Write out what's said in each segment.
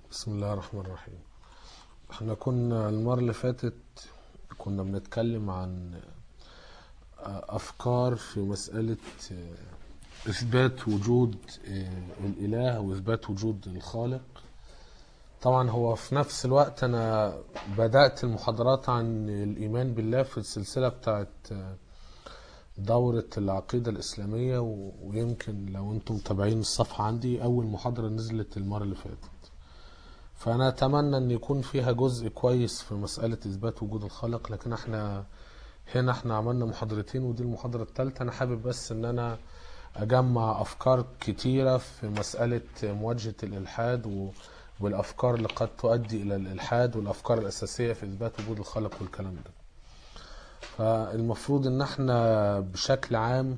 بسم الله الرحمن الرحيم احنا كنا المرة اللي فاتت كنا بنتكلم عن أفكار في مسألة إثبات وجود الإله وإثبات وجود الخالق طبعا هو في نفس الوقت أنا بدأت المحاضرات عن الإيمان بالله في السلسلة بتاعت دورة العقيدة الإسلامية و- ويمكن لو أنتم متابعين الصفحة عندي أول محاضرة نزلت المرة اللي فاتت فأنا أتمنى أن يكون فيها جزء كويس في مسألة إثبات وجود الخالق لكن احنا هنا احنا عملنا محاضرتين ودي المحاضرة الثالثة أنا حابب بس أن أنا أجمع أفكار كتيرة في مسألة مواجهة الإلحاد و- والأفكار اللي قد تؤدي إلى الإلحاد والأفكار الأساسية في إثبات وجود الخالق والكلام ده فالمفروض ان احنا بشكل عام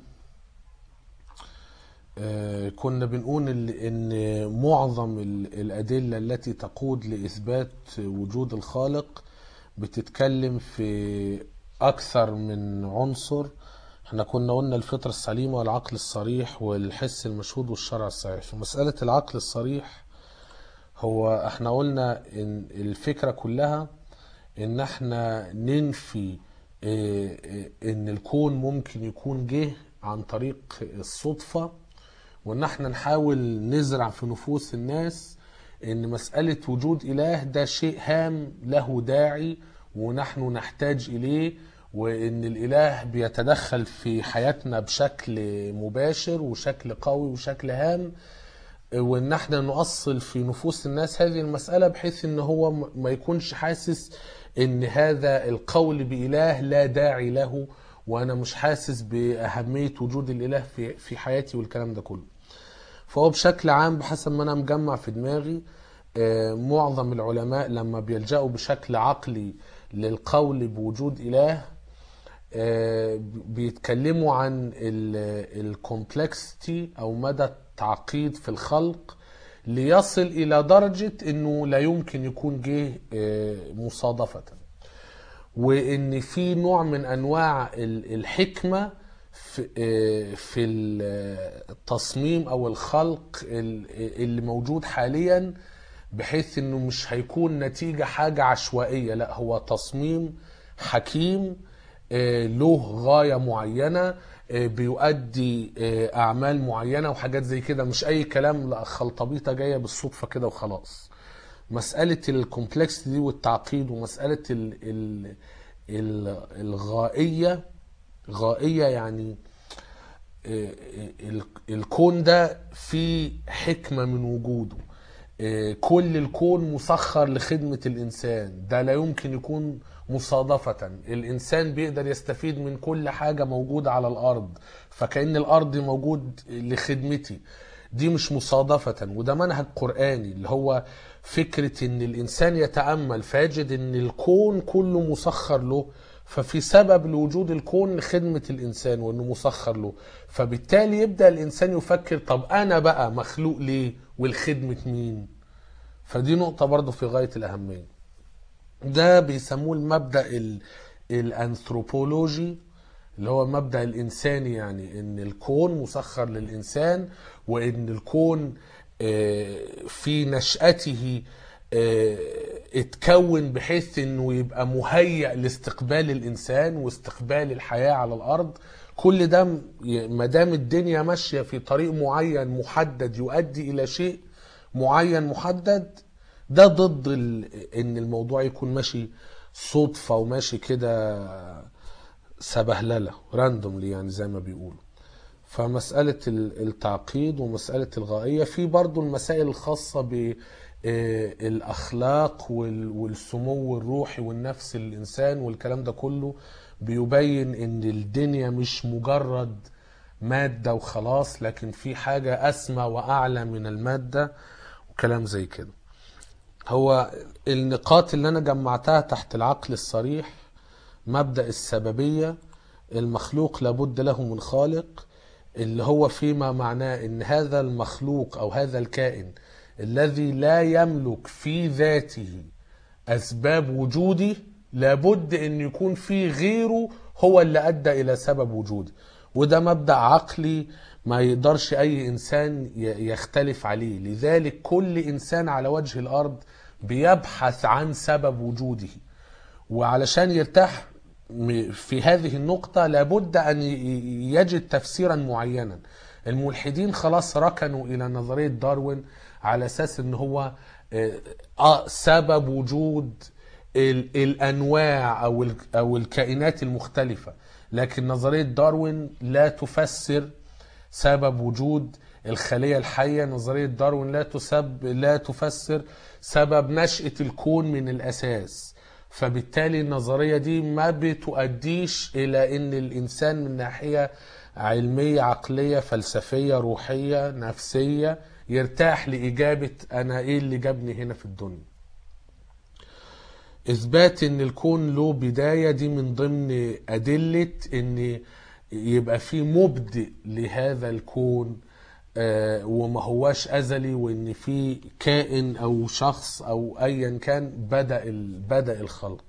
آه، كنا بنقول ال- ان معظم ال- الادله التي تقود لاثبات وجود الخالق بتتكلم في اكثر من عنصر احنا كنا قلنا الفطره السليمه والعقل الصريح والحس المشهود والشرع الصحيح في مساله العقل الصريح هو احنا قلنا ان الفكره كلها ان احنا ننفي آه، آه، ان الكون ممكن يكون جه عن طريق الصدفة وان احنا نحاول نزرع في نفوس الناس ان مسألة وجود اله ده شيء هام له داعي ونحن نحتاج اليه وان الاله بيتدخل في حياتنا بشكل مباشر وشكل قوي وشكل هام وان احنا نؤصل في نفوس الناس هذه المسألة بحيث ان هو م- ما يكونش حاسس ان هذا القول بإله لا داعي له وانا مش حاسس بأهمية وجود الإله في في حياتي والكلام ده كله فهو بشكل عام بحسب ما انا مجمع في دماغي آه، معظم العلماء لما بيلجأوا بشكل عقلي للقول بوجود إله آه، بيتكلموا عن الكومبلكسيتي او مدى التعقيد في الخلق ليصل الى درجة انه لا يمكن يكون جه آه، مصادفة وان في نوع من انواع ال- الحكمة في آه، في التصميم او الخلق ال- اللي موجود حاليا بحيث انه مش هيكون نتيجة حاجة عشوائية لا هو تصميم حكيم آه، له غاية معينة آه، بيؤدي آه، أعمال معينة وحاجات زي كده مش أي كلام لا خلطبيطة جاية بالصدفة كده وخلاص مسألة الكومبلكس دي والتعقيد ومسألة ال ال ال الغائية غائية يعني ال- الكون ده فيه حكمة من وجوده آه، كل الكون مسخر لخدمة الإنسان ده لا يمكن يكون مصادفة الإنسان بيقدر يستفيد من كل حاجة موجودة على الأرض فكأن الأرض موجود لخدمتي دي مش مصادفة وده منهج قرآني اللي هو فكرة إن الإنسان يتأمل فيجد إن الكون كله مسخر له ففي سبب لوجود الكون لخدمة الإنسان وإنه مسخر له فبالتالي يبدأ الإنسان يفكر طب أنا بقى مخلوق ليه والخدمة مين فدي نقطة برضه في غاية الأهمية ده بيسموه المبدأ ال- الأنثروبولوجي اللي هو المبدأ الإنساني يعني إن الكون مسخر للإنسان وإن الكون آه، في نشأته آه، اتكون بحيث إنه يبقى مهيأ لاستقبال الإنسان واستقبال الحياة على الأرض كل ده م- ما دام الدنيا ماشية في طريق معين محدد يؤدي إلى شيء معين محدد ده ضد ال... ان الموضوع يكون ماشي صدفة وماشي كده سبهللة راندوملي يعني زي ما بيقولوا فمسألة ال- التعقيد ومسألة الغائية في برضو المسائل الخاصة بالأخلاق والسمو الروحي والنفس الإنسان والكلام ده كله بيبين إن الدنيا مش مجرد مادة وخلاص لكن في حاجة أسمى وأعلى من المادة وكلام زي كده هو النقاط اللي أنا جمعتها تحت العقل الصريح مبدأ السببية المخلوق لابد له من خالق اللي هو فيما معناه ان هذا المخلوق او هذا الكائن الذي لا يملك في ذاته اسباب وجوده لابد ان يكون في غيره هو اللي ادى الى سبب وجوده وده مبدأ عقلي ما يقدرش أي إنسان ي- يختلف عليه لذلك كل إنسان على وجه الأرض بيبحث عن سبب وجوده وعلشان يرتاح م- في هذه النقطة لابد أن ي- ي- يجد تفسيرا معينا الملحدين خلاص ركنوا إلى نظرية داروين على أساس أن هو آه، آه، سبب وجود ال- الأنواع أو ال- أو الكائنات المختلفة لكن نظرية داروين لا تفسر سبب وجود الخلية الحية نظرية داروين لا تسب لا تفسر سبب نشأة الكون من الأساس فبالتالي النظرية دي ما بتؤديش إلى أن الإنسان من ناحية علمية عقلية فلسفية روحية نفسية يرتاح لإجابة أنا إيه اللي جابني هنا في الدنيا اثبات ان الكون له بدايه دي من ضمن ادله ان يبقى في مبدئ لهذا الكون آه، وما هواش ازلي وان في كائن او شخص او ايا كان بدا ال- بدا الخلق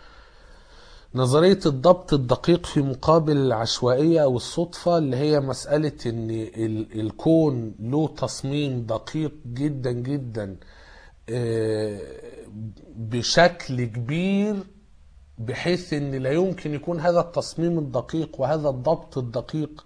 نظرية الضبط الدقيق في مقابل العشوائية أو الصدفة اللي هي مسألة إن ال- الكون له تصميم دقيق جدا جدا آه، بشكل كبير بحيث ان لا يمكن يكون هذا التصميم الدقيق وهذا الضبط الدقيق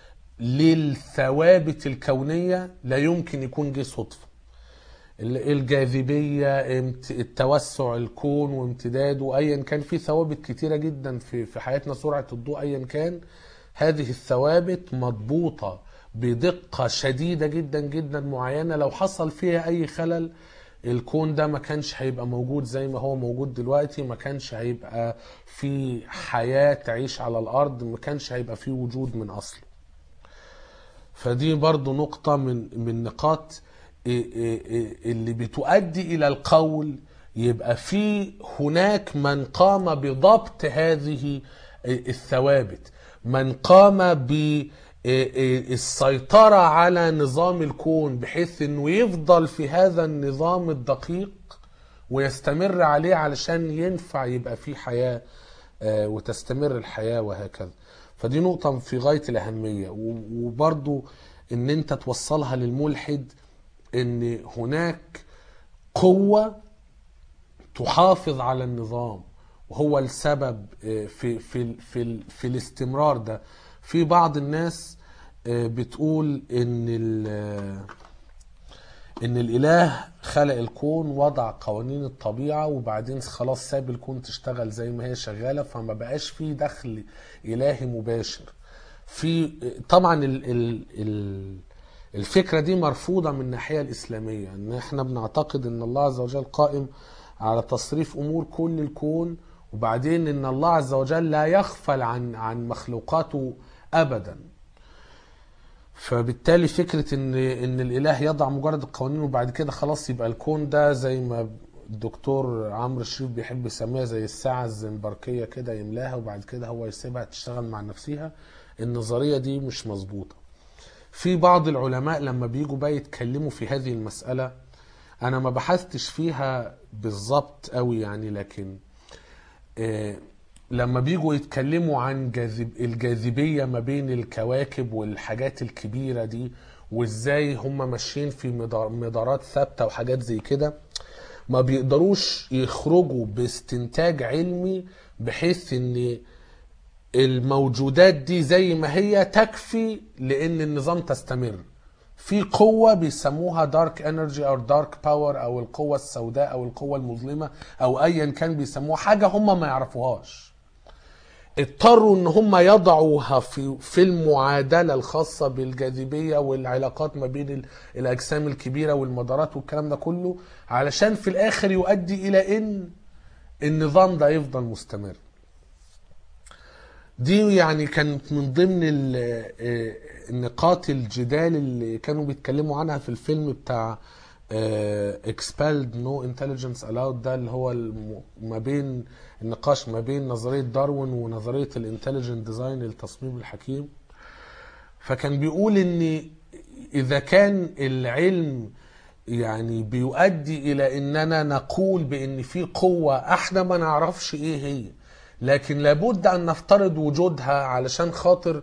للثوابت الكونية لا يمكن يكون جه صدفة ال- الجاذبية امت- التوسع الكون وامتداده ايا كان في ثوابت كتيرة جدا في في حياتنا سرعة الضوء ايا كان هذه الثوابت مضبوطة بدقة شديدة جدا جدا معينة لو حصل فيها اي خلل الكون ده ما كانش هيبقى موجود زي ما هو موجود دلوقتي ما كانش هيبقى في حياة تعيش على الارض ما كانش هيبقى في وجود من اصله فدي برضو نقطة من من نقاط إيه إيه إيه اللي بتؤدي إلى القول يبقى في هناك من قام بضبط هذه الثوابت من قام بالسيطرة على نظام الكون بحيث انه يفضل في هذا النظام الدقيق ويستمر عليه علشان ينفع يبقى في حياة آه، وتستمر الحياة وهكذا فدي نقطة في غاية الأهمية و- وبرضو ان انت توصلها للملحد ان هناك قوة تحافظ على النظام وهو السبب آه، في في في ال- في الاستمرار ده في بعض الناس آه، بتقول ان ال- ان الاله خلق الكون وضع قوانين الطبيعه وبعدين خلاص ساب الكون تشتغل زي ما هي شغاله فما بقاش في دخل الهي مباشر في طبعا ال ال ال الفكره دي مرفوضه من الناحيه الاسلاميه ان احنا بنعتقد ان الله عز وجل قائم على تصريف امور كل الكون وبعدين ان الله عز وجل لا يغفل عن عن مخلوقاته ابدا فبالتالي فكرة ان ان الاله يضع مجرد القوانين وبعد كده خلاص يبقى الكون ده زي ما الدكتور عمرو الشريف بيحب يسميها زي الساعة الزنبركية كده يملاها وبعد كده هو يسيبها تشتغل مع نفسها النظرية دي مش مظبوطة في بعض العلماء لما بيجوا بقى يتكلموا في هذه المسألة انا ما بحثتش فيها بالظبط قوي يعني لكن آه، لما بيجوا يتكلموا عن جاذب الجاذبية ما بين الكواكب والحاجات الكبيرة دي وازاي هم ماشيين في مدار- مدارات ثابتة وحاجات زي كده ما بيقدروش يخرجوا باستنتاج علمي بحيث ان الموجودات دي زي ما هي تكفي لان النظام تستمر في قوة بيسموها دارك انرجي او دارك باور او القوة السوداء او القوة المظلمة او ايا كان بيسموها حاجة هم ما يعرفوهاش اضطروا ان هم يضعوها في في المعادله الخاصه بالجاذبيه والعلاقات ما بين ال- الاجسام الكبيره والمدارات والكلام ده كله علشان في الاخر يؤدي الى ان النظام ده يفضل مستمر دي يعني كانت من ضمن ال- آه، نقاط الجدال اللي كانوا بيتكلموا عنها في الفيلم بتاع آه، expelled no intelligence allowed ده اللي هو الم- ما بين النقاش ما بين نظرية داروين ونظرية الانتليجنت ديزاين التصميم الحكيم فكان بيقول ان اذا كان العلم يعني بيؤدي الى اننا نقول بان في قوة احنا ما نعرفش ايه هي لكن لابد ان نفترض وجودها علشان خاطر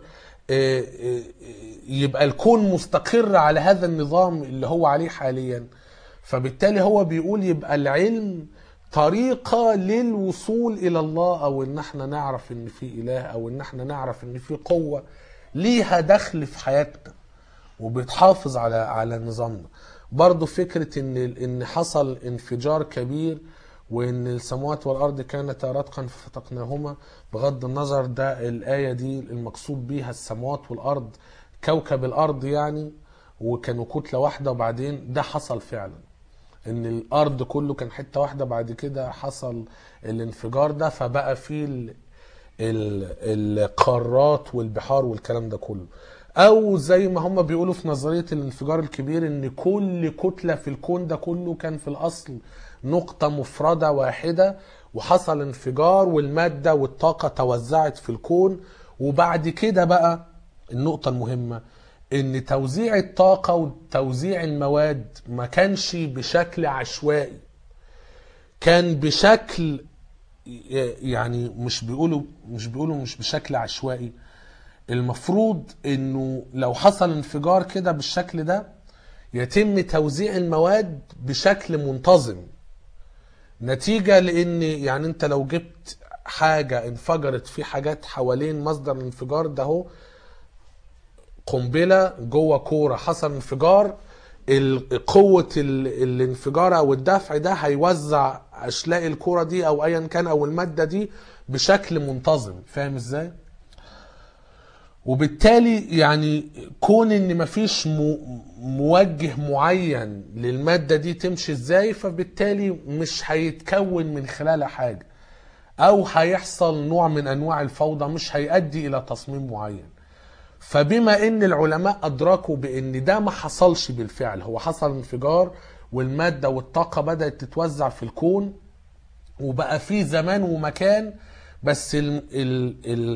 آه، آه، يبقى الكون مستقر على هذا النظام اللي هو عليه حاليا فبالتالي هو بيقول يبقى العلم طريقة للوصول إلى الله أو إن احنا نعرف إن في إله أو إن احنا نعرف إن في قوة ليها دخل في حياتنا وبتحافظ على على نظامنا برضو فكرة إن إن حصل انفجار كبير وإن السماوات والأرض كانتا رتقا ففتقناهما بغض النظر ده الآية دي المقصود بيها السماوات والأرض كوكب الأرض يعني وكانوا كتلة واحدة وبعدين ده حصل فعلا ان الارض كله كان حته واحده بعد كده حصل الانفجار ده فبقى فيه ال- ال- القارات والبحار والكلام ده كله او زي ما هم بيقولوا في نظريه الانفجار الكبير ان كل كتله في الكون ده كله كان في الاصل نقطه مفرده واحده وحصل انفجار والماده والطاقه توزعت في الكون وبعد كده بقى النقطه المهمه ان توزيع الطاقه وتوزيع المواد ما كانش بشكل عشوائي كان بشكل يعني مش بيقولوا مش بيقولوا مش بشكل عشوائي المفروض انه لو حصل انفجار كده بالشكل ده يتم توزيع المواد بشكل منتظم نتيجة لان يعني انت لو جبت حاجة انفجرت في حاجات حوالين مصدر الانفجار ده هو قنبله جوه كوره حصل انفجار ال- قوه ال- الانفجار او الدفع ده هيوزع اشلاء الكوره دي او ايا كان او الماده دي بشكل منتظم فاهم ازاي وبالتالي يعني كون ان مفيش م- موجه معين للماده دي تمشي ازاي فبالتالي مش هيتكون من خلالها حاجه او هيحصل نوع من انواع الفوضى مش هيؤدي الى تصميم معين فبما ان العلماء ادركوا بان ده ما حصلش بالفعل هو حصل انفجار والماده والطاقه بدات تتوزع في الكون وبقى في زمان ومكان بس ال ال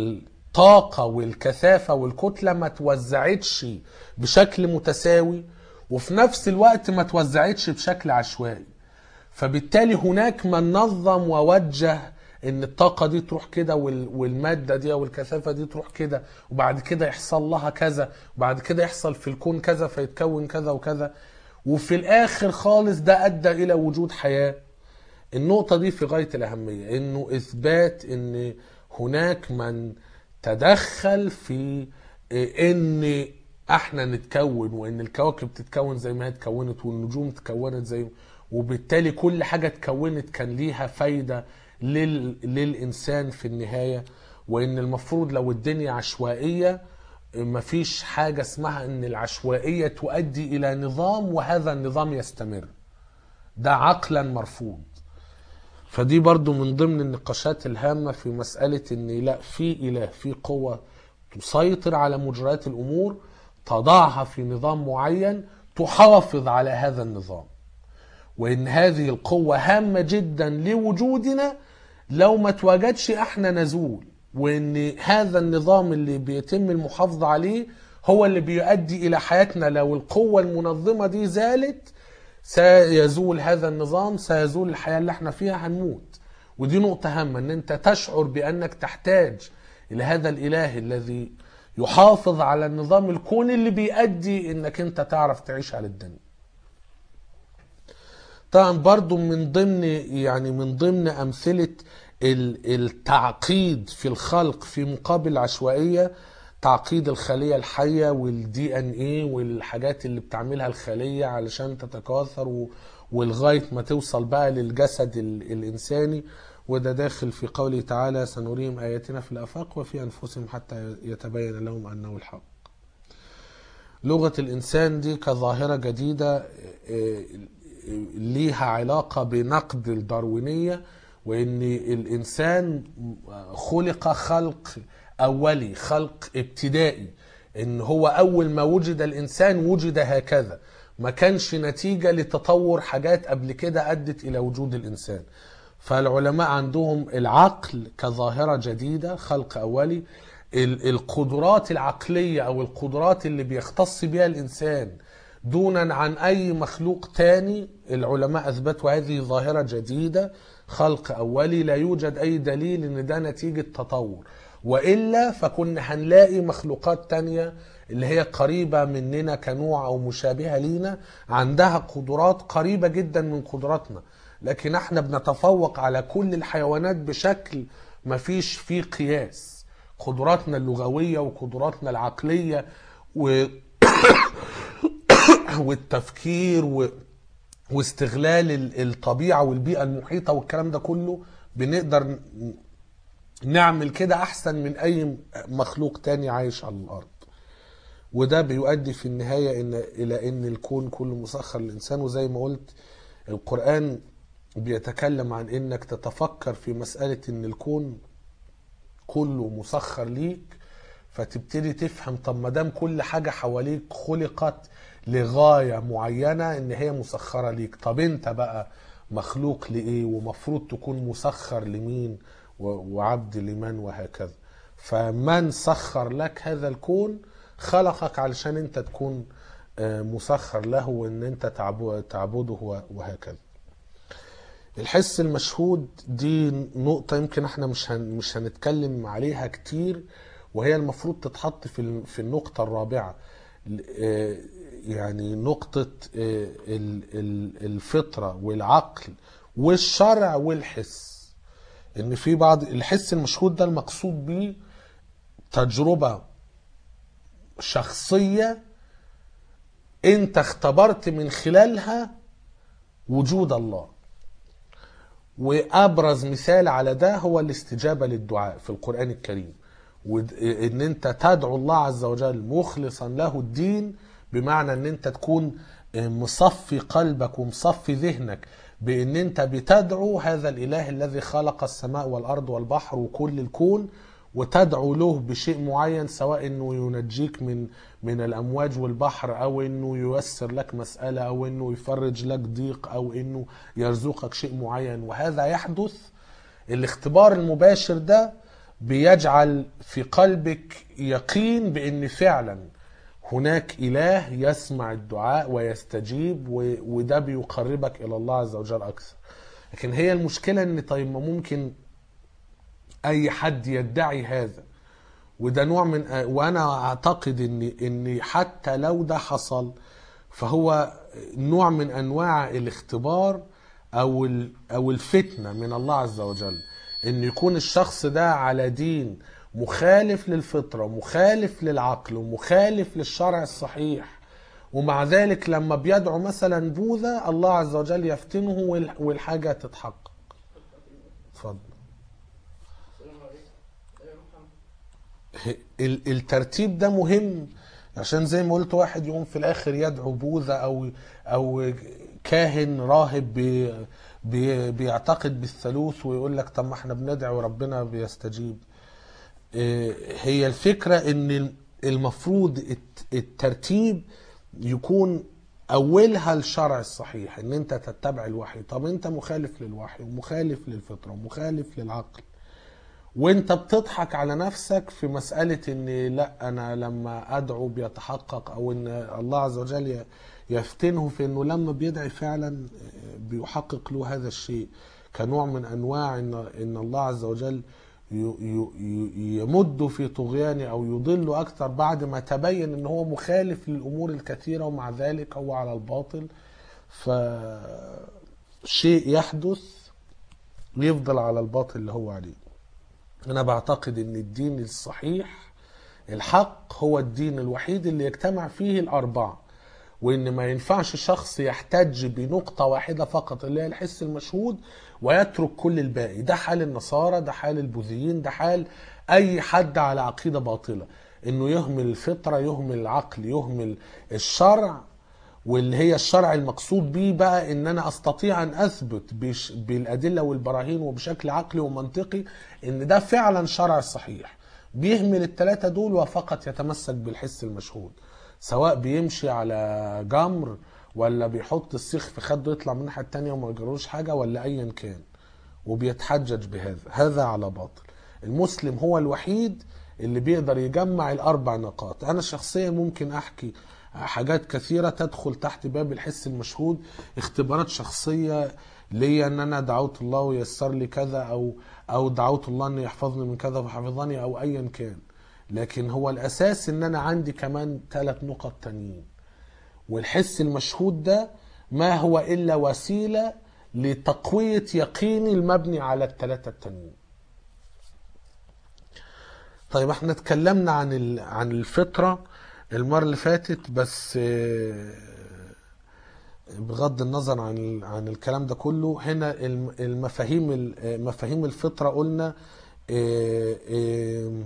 الطاقه والكثافه والكتله ما توزعتش بشكل متساوي وفي نفس الوقت ما توزعتش بشكل عشوائي فبالتالي هناك من نظم ووجه ان الطاقة دي تروح كده وال- والمادة دي او الكثافة دي تروح كده وبعد كده يحصل لها كذا وبعد كده يحصل في الكون كذا فيتكون كذا وكذا وفي الاخر خالص ده ادى الى وجود حياة النقطة دي في غاية الأهمية إنه إثبات إن هناك من تدخل في إن إحنا نتكون وإن الكواكب تتكون زي ما هي اتكونت والنجوم تكونت زي وبالتالي كل حاجة اتكونت كان ليها فايدة لل... للإنسان في النهاية وإن المفروض لو الدنيا عشوائية مفيش حاجة اسمها إن العشوائية تؤدي إلى نظام وهذا النظام يستمر ده عقلا مرفوض فدي برضو من ضمن النقاشات الهامة في مسألة ان لا في اله في قوة تسيطر على مجريات الامور تضعها في نظام معين تحافظ على هذا النظام وان هذه القوة هامة جدا لوجودنا لو ما تواجدش احنا نزول وان هذا النظام اللي بيتم المحافظة عليه هو اللي بيؤدي الى حياتنا لو القوة المنظمة دي زالت سيزول هذا النظام سيزول الحياة اللي احنا فيها هنموت ودي نقطة هامة ان انت تشعر بانك تحتاج الى هذا الاله الذي يحافظ على النظام الكوني اللي بيؤدي انك انت تعرف تعيش على الدنيا طبعا برضو من ضمن يعني من ضمن امثلة ال- التعقيد في الخلق في مقابل العشوائية تعقيد الخلية الحية والدي ان ايه والحاجات اللي بتعملها الخلية علشان تتكاثر و- ولغاية ما توصل بقى للجسد ال- الانساني وده داخل في قوله تعالى سنريهم اياتنا في الافاق وفي انفسهم حتى يتبين لهم انه الحق لغة الإنسان دي كظاهرة جديدة آه، ليها علاقة بنقد الداروينية وإن الإنسان خلق خلق أولي خلق ابتدائي إن هو أول ما وجد الإنسان وجد هكذا ما كانش نتيجة لتطور حاجات قبل كده أدت إلى وجود الإنسان فالعلماء عندهم العقل كظاهرة جديدة خلق أولي ال- القدرات العقلية أو القدرات اللي بيختص بها الإنسان دونا عن أي مخلوق تاني العلماء أثبتوا هذه ظاهرة جديدة خلق أولي لا يوجد أي دليل إن ده نتيجة تطور وإلا فكنا هنلاقي مخلوقات تانية اللي هي قريبة مننا كنوع أو مشابهة لينا عندها قدرات قريبة جدا من قدراتنا لكن احنا بنتفوق على كل الحيوانات بشكل مفيش فيه قياس قدراتنا اللغوية وقدراتنا العقلية و... والتفكير و... واستغلال ال- الطبيعة والبيئة المحيطة والكلام ده كله بنقدر ن- نعمل كده أحسن من أي مخلوق تاني عايش على الأرض وده بيؤدي في النهاية إن إلى إن الكون كله مسخر للإنسان وزي ما قلت القرآن بيتكلم عن إنك تتفكر في مسألة إن الكون كله مسخر ليك فتبتدي تفهم طب ما دام كل حاجه حواليك خلقت لغايه معينه ان هي مسخره ليك طب انت بقى مخلوق لايه ومفروض تكون مسخر لمين و- وعبد لمن وهكذا فمن سخر لك هذا الكون خلقك علشان انت تكون آه، مسخر له وان انت تعبو- تعبده وه- وهكذا الحس المشهود دي نقطة يمكن احنا مش هن مش هنتكلم عليها كتير وهي المفروض تتحط في ال- في النقطة الرابعة ل- آه، يعني نقطة آه، ال- ال- الفطرة والعقل والشرع والحس ان في بعض الحس المشهود ده المقصود بيه تجربة شخصية انت اختبرت من خلالها وجود الله وابرز مثال على ده هو الاستجابه للدعاء في القران الكريم وان انت تدعو الله عز وجل مخلصا له الدين بمعنى ان انت تكون مصفي قلبك ومصفي ذهنك بان انت بتدعو هذا الاله الذي خلق السماء والارض والبحر وكل الكون وتدعو له بشيء معين سواء انه ينجيك من من الامواج والبحر او انه ييسر لك مساله او انه يفرج لك ضيق او انه يرزقك شيء معين وهذا يحدث الاختبار المباشر ده بيجعل في قلبك يقين بان فعلا هناك اله يسمع الدعاء ويستجيب و- وده بيقربك الى الله عز وجل اكثر لكن هي المشكله ان طيب ما ممكن اي حد يدعي هذا وده نوع من وانا اعتقد ان ان حتى لو ده حصل فهو نوع من انواع الاختبار او ال- او الفتنه من الله عز وجل ان يكون الشخص ده على دين مخالف للفطره مخالف للعقل ومخالف للشرع الصحيح ومع ذلك لما بيدعو مثلا بوذا الله عز وجل يفتنه وال- والحاجه تتحقق اتفضل السلام عليكم ايوه محمد ال- الترتيب ده مهم عشان زي ما قلت واحد يقوم في الاخر يدعو بوذا او او كاهن راهب بي بي بيعتقد بالثالوث ويقول لك طب ما احنا بندعي وربنا بيستجيب إيه، هي الفكره ان المفروض الت- الترتيب يكون اولها الشرع الصحيح ان انت تتبع الوحي طب انت مخالف للوحي ومخالف للفطره ومخالف للعقل وانت بتضحك على نفسك في مسألة ان لا انا لما ادعو بيتحقق او ان الله عز وجل ي- يفتنه في انه لما بيدعي فعلا بيحقق له هذا الشيء كنوع من انواع ان ان الله عز وجل ي- ي- ي- يمد في طغيانه او يضل اكثر بعد ما تبين ان هو مخالف للامور الكثيره ومع ذلك هو على الباطل فشيء يحدث يفضل على الباطل اللي هو عليه انا بعتقد ان الدين الصحيح الحق هو الدين الوحيد اللي يجتمع فيه الاربعه وان ما ينفعش شخص يحتج بنقطه واحده فقط اللي هي الحس المشهود ويترك كل الباقي ده حال النصارى ده حال البوذيين ده حال اي حد على عقيده باطله انه يهمل الفطره يهمل العقل يهمل الشرع واللي هي الشرع المقصود بيه بقى ان انا استطيع ان اثبت بش بالادله والبراهين وبشكل عقلي ومنطقي ان ده فعلا شرع صحيح بيهمل الثلاثه دول وفقط يتمسك بالحس المشهود سواء بيمشي على جمر ولا بيحط السيخ في خده يطلع من الناحيه التانيه وما يجروش حاجه ولا ايا كان وبيتحجج بهذا هذا على باطل المسلم هو الوحيد اللي بيقدر يجمع الاربع نقاط انا شخصيا ممكن احكي حاجات كثيره تدخل تحت باب الحس المشهود اختبارات شخصيه ليا ان انا دعوت الله ويسر لي كذا او او دعوت الله ان يحفظني من كذا وحفظني او ايا كان لكن هو الاساس ان انا عندي كمان ثلاث نقط تانيين والحس المشهود ده ما هو الا وسيله لتقويه يقيني المبني على الثلاثه التانيين طيب احنا اتكلمنا عن ال- عن الفطره المره اللي فاتت بس آه، بغض النظر عن ال- عن الكلام ده كله هنا الم- المفاهيم ال- آه، مفاهيم الفطره قلنا آه، آه،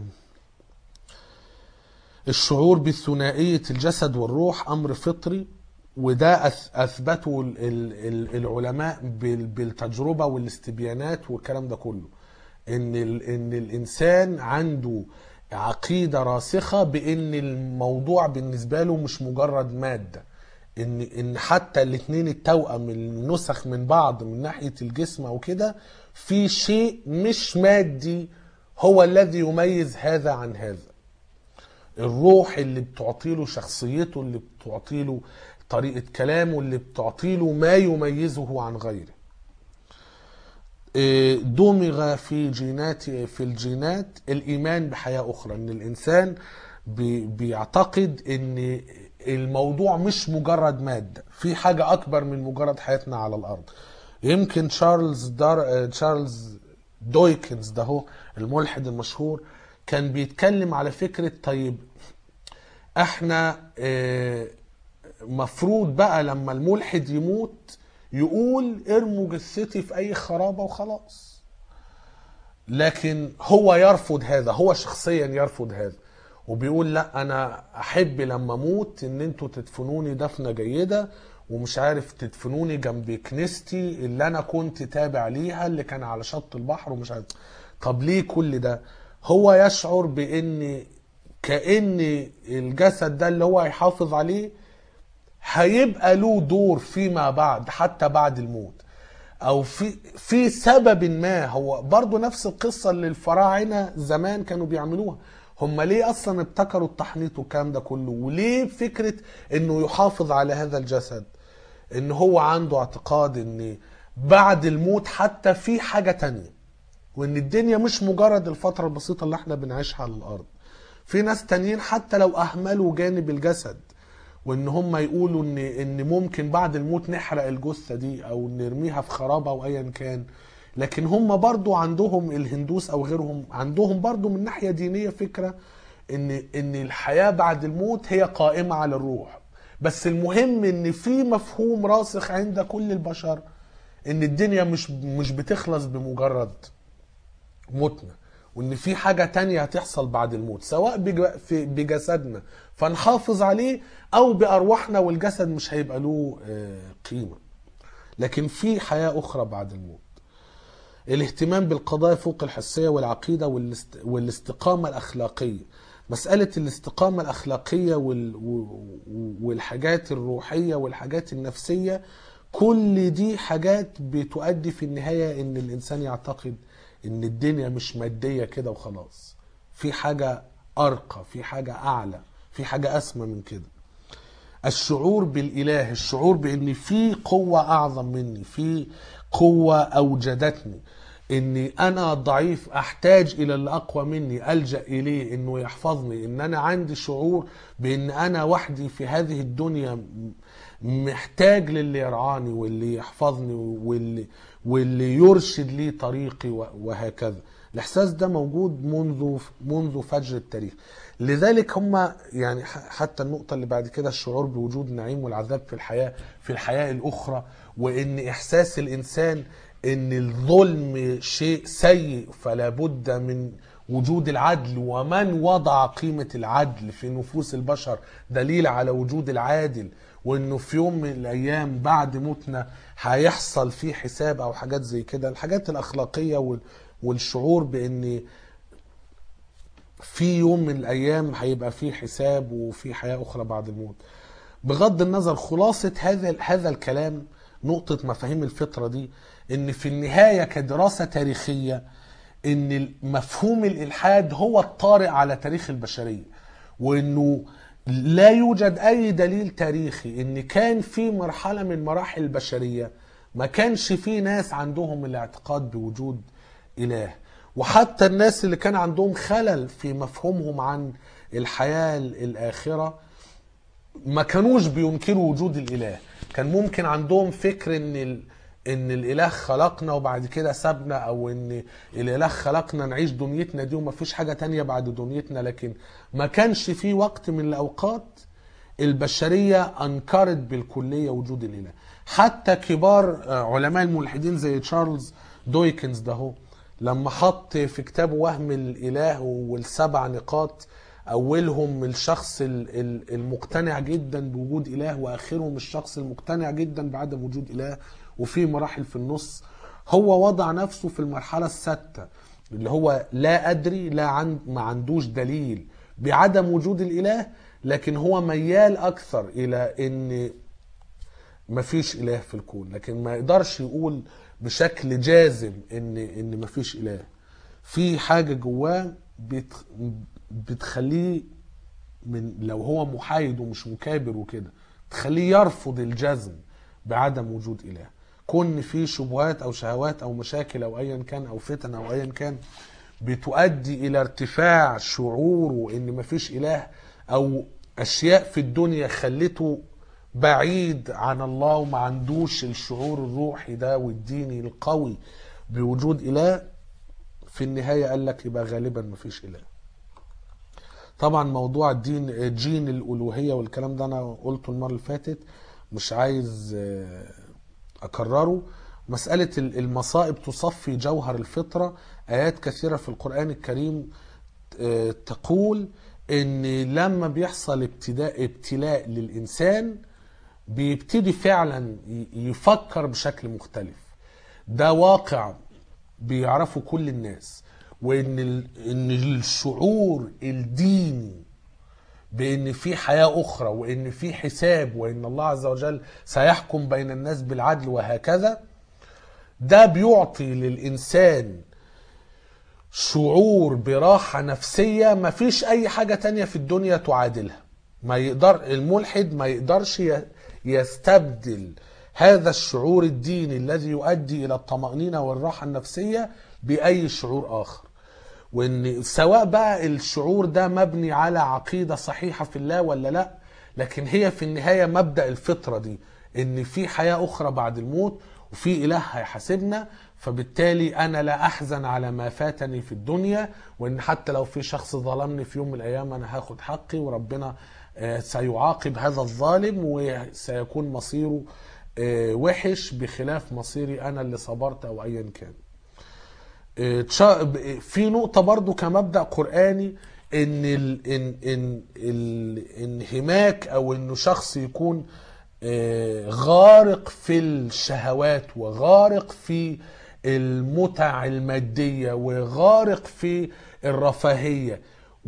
الشعور بثنائيه الجسد والروح امر فطري وده أث- اثبته ال- ال- ال- العلماء بال- بالتجربه والاستبيانات والكلام ده كله ان ال- ان الانسان عنده عقيده راسخه بان الموضوع بالنسبه له مش مجرد ماده ان ان حتى الاثنين التوأم النسخ من بعض من ناحيه الجسم او كده في شيء مش مادي هو الذي يميز هذا عن هذا الروح اللي بتعطيله شخصيته اللي بتعطيله طريقة كلامه اللي بتعطيله ما يميزه عن غيره إيه، دمغ في جينات في الجينات الإيمان بحياة أخرى إن الإنسان بي- بيعتقد إن الموضوع مش مجرد مادة في حاجة أكبر من مجرد حياتنا على الأرض يمكن تشارلز دار آه، تشارلز دويكنز ده هو الملحد المشهور كان بيتكلم على فكرة طيب احنا آه، مفروض بقى لما الملحد يموت يقول ارموا جثتي في اي خرابة وخلاص لكن هو يرفض هذا هو شخصيا يرفض هذا وبيقول لا انا احب لما اموت ان انتوا تدفنوني دفنه جيده ومش عارف تدفنوني جنب كنيستي اللي انا كنت تابع ليها اللي كان على شط البحر ومش عارف طب ليه كل ده هو يشعر بان كان الجسد ده اللي هو هيحافظ عليه هيبقى له دور فيما بعد حتى بعد الموت او في في سبب ما هو برضو نفس القصه اللي الفراعنه زمان كانوا بيعملوها هم ليه اصلا ابتكروا التحنيط والكلام ده كله وليه فكره انه يحافظ على هذا الجسد ان هو عنده اعتقاد ان بعد الموت حتى في حاجه تانية وان الدنيا مش مجرد الفتره البسيطه اللي احنا بنعيشها على الارض في ناس تانيين حتى لو اهملوا جانب الجسد وان هم يقولوا ان ان ممكن بعد الموت نحرق الجثه دي او نرميها في خرابه او ايا كان لكن هم برضو عندهم الهندوس او غيرهم عندهم برضو من ناحيه دينيه فكره ان ان الحياه بعد الموت هي قائمه على الروح بس المهم ان في مفهوم راسخ عند كل البشر ان الدنيا مش مش بتخلص بمجرد موتنا وان في حاجه تانية هتحصل بعد الموت سواء بج- في- بجسدنا فنحافظ عليه او بارواحنا والجسد مش هيبقى له آه، قيمه لكن في حياه اخرى بعد الموت الاهتمام بالقضايا فوق الحسيه والعقيده والاست... والاستقامه الاخلاقيه مساله الاستقامه الاخلاقيه وال... و- والحاجات الروحيه والحاجات النفسيه كل دي حاجات بتؤدي في النهايه ان الانسان يعتقد ان الدنيا مش ماديه كده وخلاص في حاجه ارقى في حاجه اعلى في حاجه اسمى من كده الشعور بالاله الشعور بان في قوه اعظم مني في قوه اوجدتني اني انا ضعيف احتاج الى اللي اقوى مني الجا اليه انه يحفظني ان انا عندي شعور بان انا وحدي في هذه الدنيا م- محتاج للي يرعاني واللي يحفظني واللي واللي يرشد لي طريقي و- وهكذا الاحساس ده موجود منذ منذ فجر التاريخ لذلك هم يعني ح- حتى النقطه اللي بعد كده الشعور بوجود النعيم والعذاب في الحياه في الحياه الاخرى وان احساس الانسان ان الظلم شيء سيء فلا بد من وجود العدل ومن وضع قيمة العدل في نفوس البشر دليل على وجود العادل وانه في يوم من الايام بعد موتنا هيحصل فيه حساب او حاجات زي كده الحاجات الاخلاقية وال- والشعور بان في يوم من الايام هيبقى فيه حساب وفي حياة اخرى بعد الموت بغض النظر خلاصة هذا هذا الكلام نقطة مفاهيم الفطرة دي ان في النهاية كدراسة تاريخية ان مفهوم الالحاد هو الطارئ على تاريخ البشرية وانه لا يوجد اي دليل تاريخي ان كان في مرحلة من مراحل البشرية ما كانش في ناس عندهم الاعتقاد بوجود اله وحتى الناس اللي كان عندهم خلل في مفهومهم عن الحياه الاخره ما كانوش بينكروا وجود الاله كان ممكن عندهم فكر ان ال... ان الاله خلقنا وبعد كده سابنا او ان الاله خلقنا نعيش دنيتنا دي وما فيش حاجه تانية بعد دنيتنا لكن ما كانش في وقت من الاوقات البشريه انكرت بالكليه وجود الاله حتى كبار آه، علماء الملحدين زي تشارلز دويكنز ده هو لما حط في كتابه وهم الاله والسبع نقاط اولهم الشخص ال- ال- المقتنع جدا بوجود اله واخرهم الشخص المقتنع جدا بعدم وجود اله وفي مراحل في النص هو وضع نفسه في المرحله السادسه اللي هو لا ادري لا عند ما عندوش دليل بعدم وجود الاله لكن هو ميال اكثر الى ان مفيش اله في الكون لكن ما يقدرش يقول بشكل جازم ان ان مفيش اله في حاجه جواه بت بتخليه من لو هو محايد ومش مكابر وكده تخليه يرفض الجزم بعدم وجود اله كون في شبهات او شهوات او مشاكل او ايا كان او فتن او ايا كان بتؤدي الى ارتفاع شعوره ان مفيش اله او اشياء في الدنيا خلته بعيد عن الله وما عندوش الشعور الروحي ده والديني القوي بوجود اله في النهايه قال لك يبقى غالبا مفيش اله طبعا موضوع الدين جين الالوهيه والكلام ده انا قلته المره اللي فاتت مش عايز آه، اكرره مساله ال- المصائب تصفي جوهر الفطره ايات كثيره في القران الكريم آه، تقول ان لما بيحصل ابتداء ابتلاء للانسان بيبتدي فعلا ي- يفكر بشكل مختلف ده واقع بيعرفه كل الناس وان ال- ان الشعور الديني بان في حياه اخرى وان في حساب وان الله عز وجل سيحكم بين الناس بالعدل وهكذا ده بيعطي للانسان شعور براحة نفسية ما فيش أي حاجة تانية في الدنيا تعادلها ما يقدر الملحد ما يقدرش ي- يستبدل هذا الشعور الديني الذي يؤدي إلى الطمأنينة والراحة النفسية بأي شعور آخر وان سواء بقى الشعور ده مبني على عقيده صحيحه في الله ولا لا لكن هي في النهايه مبدا الفطره دي ان في حياه اخرى بعد الموت وفي اله هيحاسبنا فبالتالي انا لا احزن على ما فاتني في الدنيا وان حتى لو في شخص ظلمني في يوم من الايام انا هاخد حقي وربنا آه، سيعاقب هذا الظالم وسيكون مصيره آه، وحش بخلاف مصيري انا اللي صبرت او ايا كان تشا- ب- في نقطة برضو كمبدأ قرآني ان ال ان ان الانهماك او انه شخص يكون آه، غارق في الشهوات وغارق في المتع المادية وغارق في الرفاهية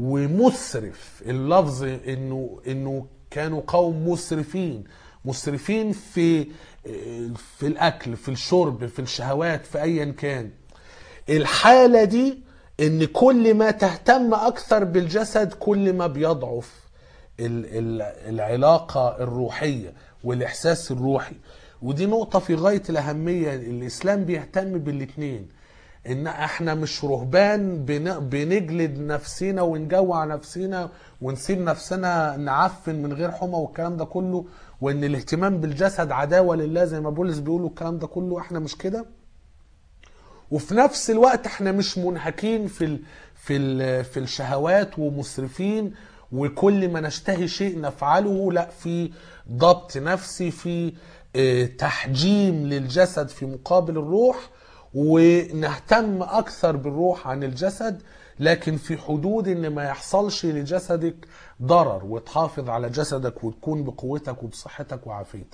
ومسرف اللفظ انه انه كانوا قوم مسرفين مسرفين في في الاكل في الشرب في الشهوات في ايا كان الحالة دي ان كل ما تهتم اكثر بالجسد كل ما بيضعف ال- ال- العلاقة الروحية والاحساس الروحي ودي نقطة في غاية الاهمية الاسلام بيهتم بالاتنين ان احنا مش رهبان بن- بنجلد نفسنا ونجوع نفسنا ونسيب نفسنا نعفن من غير حمى والكلام ده كله وان الاهتمام بالجسد عداوة لله زي ما بولس بيقولوا الكلام ده كله احنا مش كده وفي نفس الوقت احنا مش منهكين في ال في ال في الشهوات ومسرفين وكل ما نشتهي شيء نفعله لا في ضبط نفسي في اه، تحجيم للجسد في مقابل الروح ونهتم اكثر بالروح عن الجسد لكن في حدود ان ما يحصلش لجسدك ضرر وتحافظ على جسدك وتكون بقوتك وبصحتك وعافيتك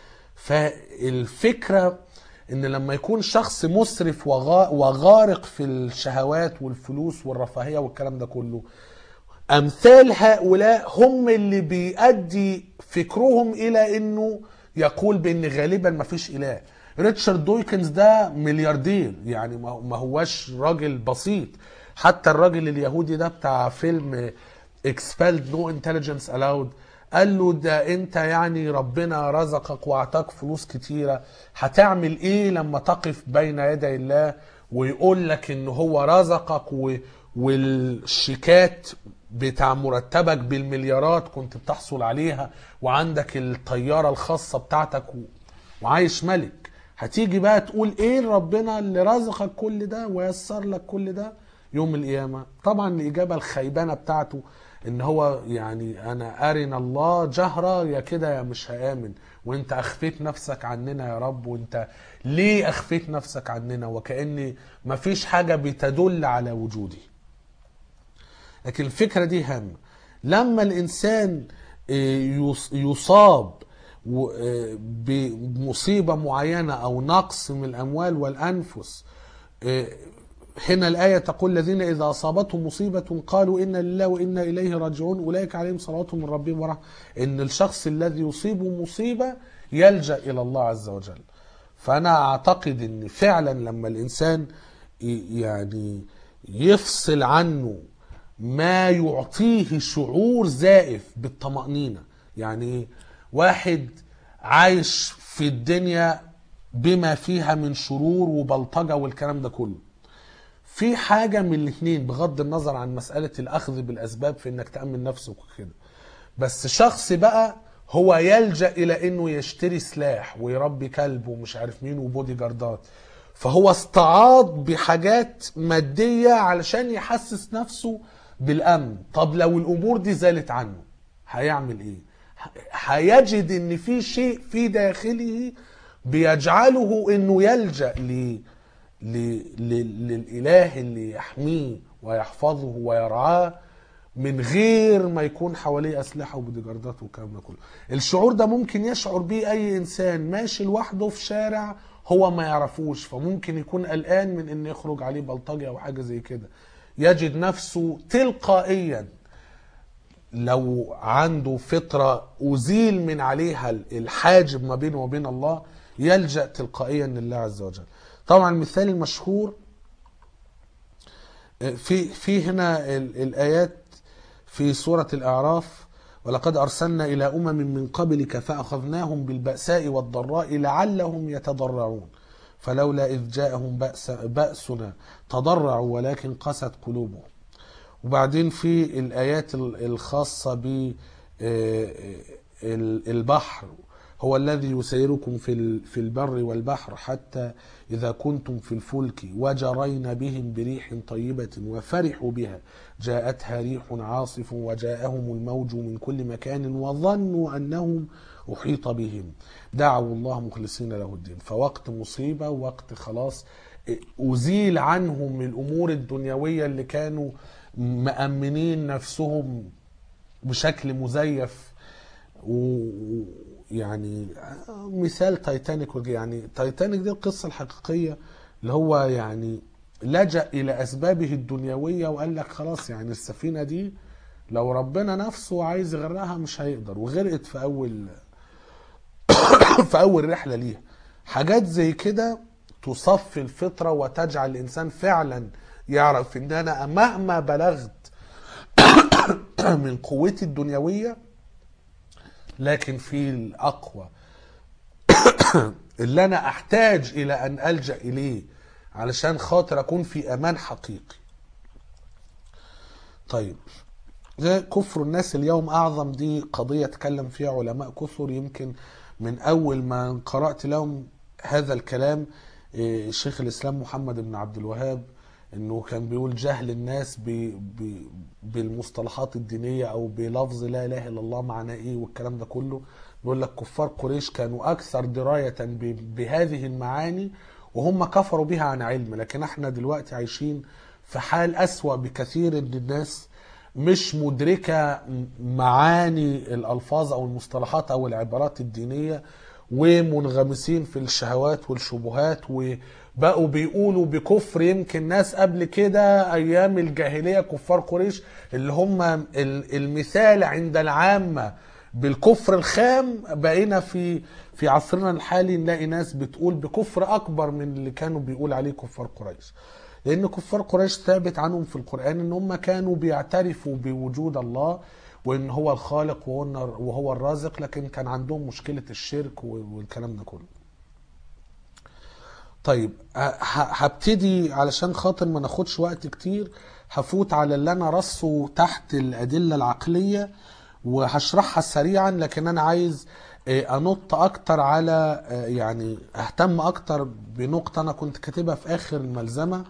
فالفكرة ان لما يكون شخص مسرف وغا- وغارق في الشهوات والفلوس والرفاهية والكلام ده كله امثال هؤلاء هم اللي بيؤدي فكرهم الى انه يقول بان غالبا ما فيش اله ريتشارد دويكنز ده ملياردير يعني ما ما هواش راجل بسيط حتى الراجل اليهودي ده بتاع فيلم expelled no intelligence allowed قال له ده انت يعني ربنا رزقك واعطاك فلوس كتيرة هتعمل ايه لما تقف بين يدي الله ويقول لك ان هو رزقك و... والشيكات بتاع مرتبك بالمليارات كنت بتحصل عليها وعندك الطيارة الخاصة بتاعتك و... وعايش ملك هتيجي بقى تقول ايه ربنا اللي رزقك كل ده ويسر لك كل ده يوم القيامة طبعا الإجابة الخيبانة بتاعته ان هو يعني انا ارنا الله جهرة يا كده يا مش هآمن وانت اخفيت نفسك عننا يا رب وانت ليه اخفيت نفسك عننا وكأن مفيش حاجة بتدل على وجودي لكن الفكرة دي هامة لما الإنسان يص- يصاب و- بمصيبة معينة أو نقص من الأموال والأنفس هنا الآية تقول الذين إذا أصابتهم مصيبة قالوا إنا لله وإنا إليه راجعون أولئك عليهم صلوات من ربهم ورحمة إن الشخص الذي يصيبه مصيبة يلجأ إلى الله عز وجل فأنا أعتقد إن فعلا لما الإنسان ي- يعني يفصل عنه ما يعطيه شعور زائف بالطمأنينة يعني واحد عايش في الدنيا بما فيها من شرور وبلطجة والكلام ده كله في حاجة من الاثنين بغض النظر عن مسألة الأخذ بالأسباب في إنك تأمن نفسك وكده بس شخص بقى هو يلجأ إلى إنه يشتري سلاح ويربي كلب ومش عارف مين وبودي جاردات فهو استعاض بحاجات مادية علشان يحسس نفسه بالأمن طب لو الأمور دي زالت عنه هيعمل إيه؟ ه- هيجد إن في شيء في داخله بيجعله إنه يلجأ ل ل... ل... للإله اللي يحميه ويحفظه ويرعاه من غير ما يكون حواليه أسلحة وبوديجاردات والكلام ده كله الشعور ده ممكن يشعر بيه أي إنسان ماشي لوحده في شارع هو ما يعرفوش فممكن يكون قلقان من إن يخرج عليه بلطجي أو حاجة زي كده يجد نفسه تلقائيا لو عنده فطرة أزيل من عليها الحاجب ما بينه وبين الله يلجأ تلقائيا لله عز وجل طبعا المثال المشهور في في هنا ال- الآيات في سورة الأعراف ولقد أرسلنا إلى أمم من قبلك فأخذناهم بالبأساء والضراء لعلهم يتضرعون فلولا إذ جاءهم بأس بأسنا تضرعوا ولكن قست قلوبهم وبعدين في الآيات ال- الخاصة ب آه، ال- البحر هو الذي يسيركم في ال- في البر والبحر حتى إذا كنتم في الفلك وجرين بهم بريح طيبة وفرحوا بها جاءتها ريح عاصف وجاءهم الموج من كل مكان وظنوا أنهم أحيط بهم دعوا الله مخلصين له الدين فوقت مصيبة وقت خلاص أزيل عنهم الأمور الدنيوية اللي كانوا مأمنين نفسهم بشكل مزيف ويعني مثال تايتانيك وجي- يعني تايتانيك دي القصة الحقيقية اللي هو يعني لجأ إلى أسبابه الدنيوية وقال لك خلاص يعني السفينة دي لو ربنا نفسه عايز يغرقها مش هيقدر وغرقت في أول في أول رحلة ليها حاجات زي كده تصفي الفطرة وتجعل الإنسان فعلا يعرف إن أنا مهما بلغت من قوتي الدنيوية لكن في الأقوى اللي أنا أحتاج إلى أن ألجأ إليه علشان خاطر أكون في أمان حقيقي طيب ده كفر الناس اليوم أعظم دي قضية تكلم فيها علماء كثر يمكن من أول ما قرأت لهم هذا الكلام إيه، شيخ الإسلام محمد بن عبد الوهاب انه كان بيقول جهل الناس ب... ب... بالمصطلحات الدينيه او بلفظ لا اله الا الله معناه ايه والكلام ده كله بيقول لك كفار قريش كانوا اكثر درايه ب... بهذه المعاني وهم كفروا بها عن علم لكن احنا دلوقتي عايشين في حال اسوا بكثير ان الناس مش مدركه معاني الالفاظ او المصطلحات او العبارات الدينيه ومنغمسين في الشهوات والشبهات وبقوا بيقولوا بكفر يمكن ناس قبل كده ايام الجاهليه كفار قريش اللي هم ال- المثال عند العامه بالكفر الخام بقينا في في عصرنا الحالي نلاقي ناس بتقول بكفر اكبر من اللي كانوا بيقول عليه كفار قريش لان كفار قريش ثابت عنهم في القران ان هم كانوا بيعترفوا بوجود الله وان هو الخالق وهو وهو الرازق لكن كان عندهم مشكله الشرك والكلام ده كله طيب ه- ه- هبتدي علشان خاطر ما ناخدش وقت كتير هفوت على اللي انا رصه تحت الادله العقليه وهشرحها سريعا لكن انا عايز آه، انط اكتر على آه، يعني اهتم اكتر بنقطه انا كنت كاتبها في اخر الملزمه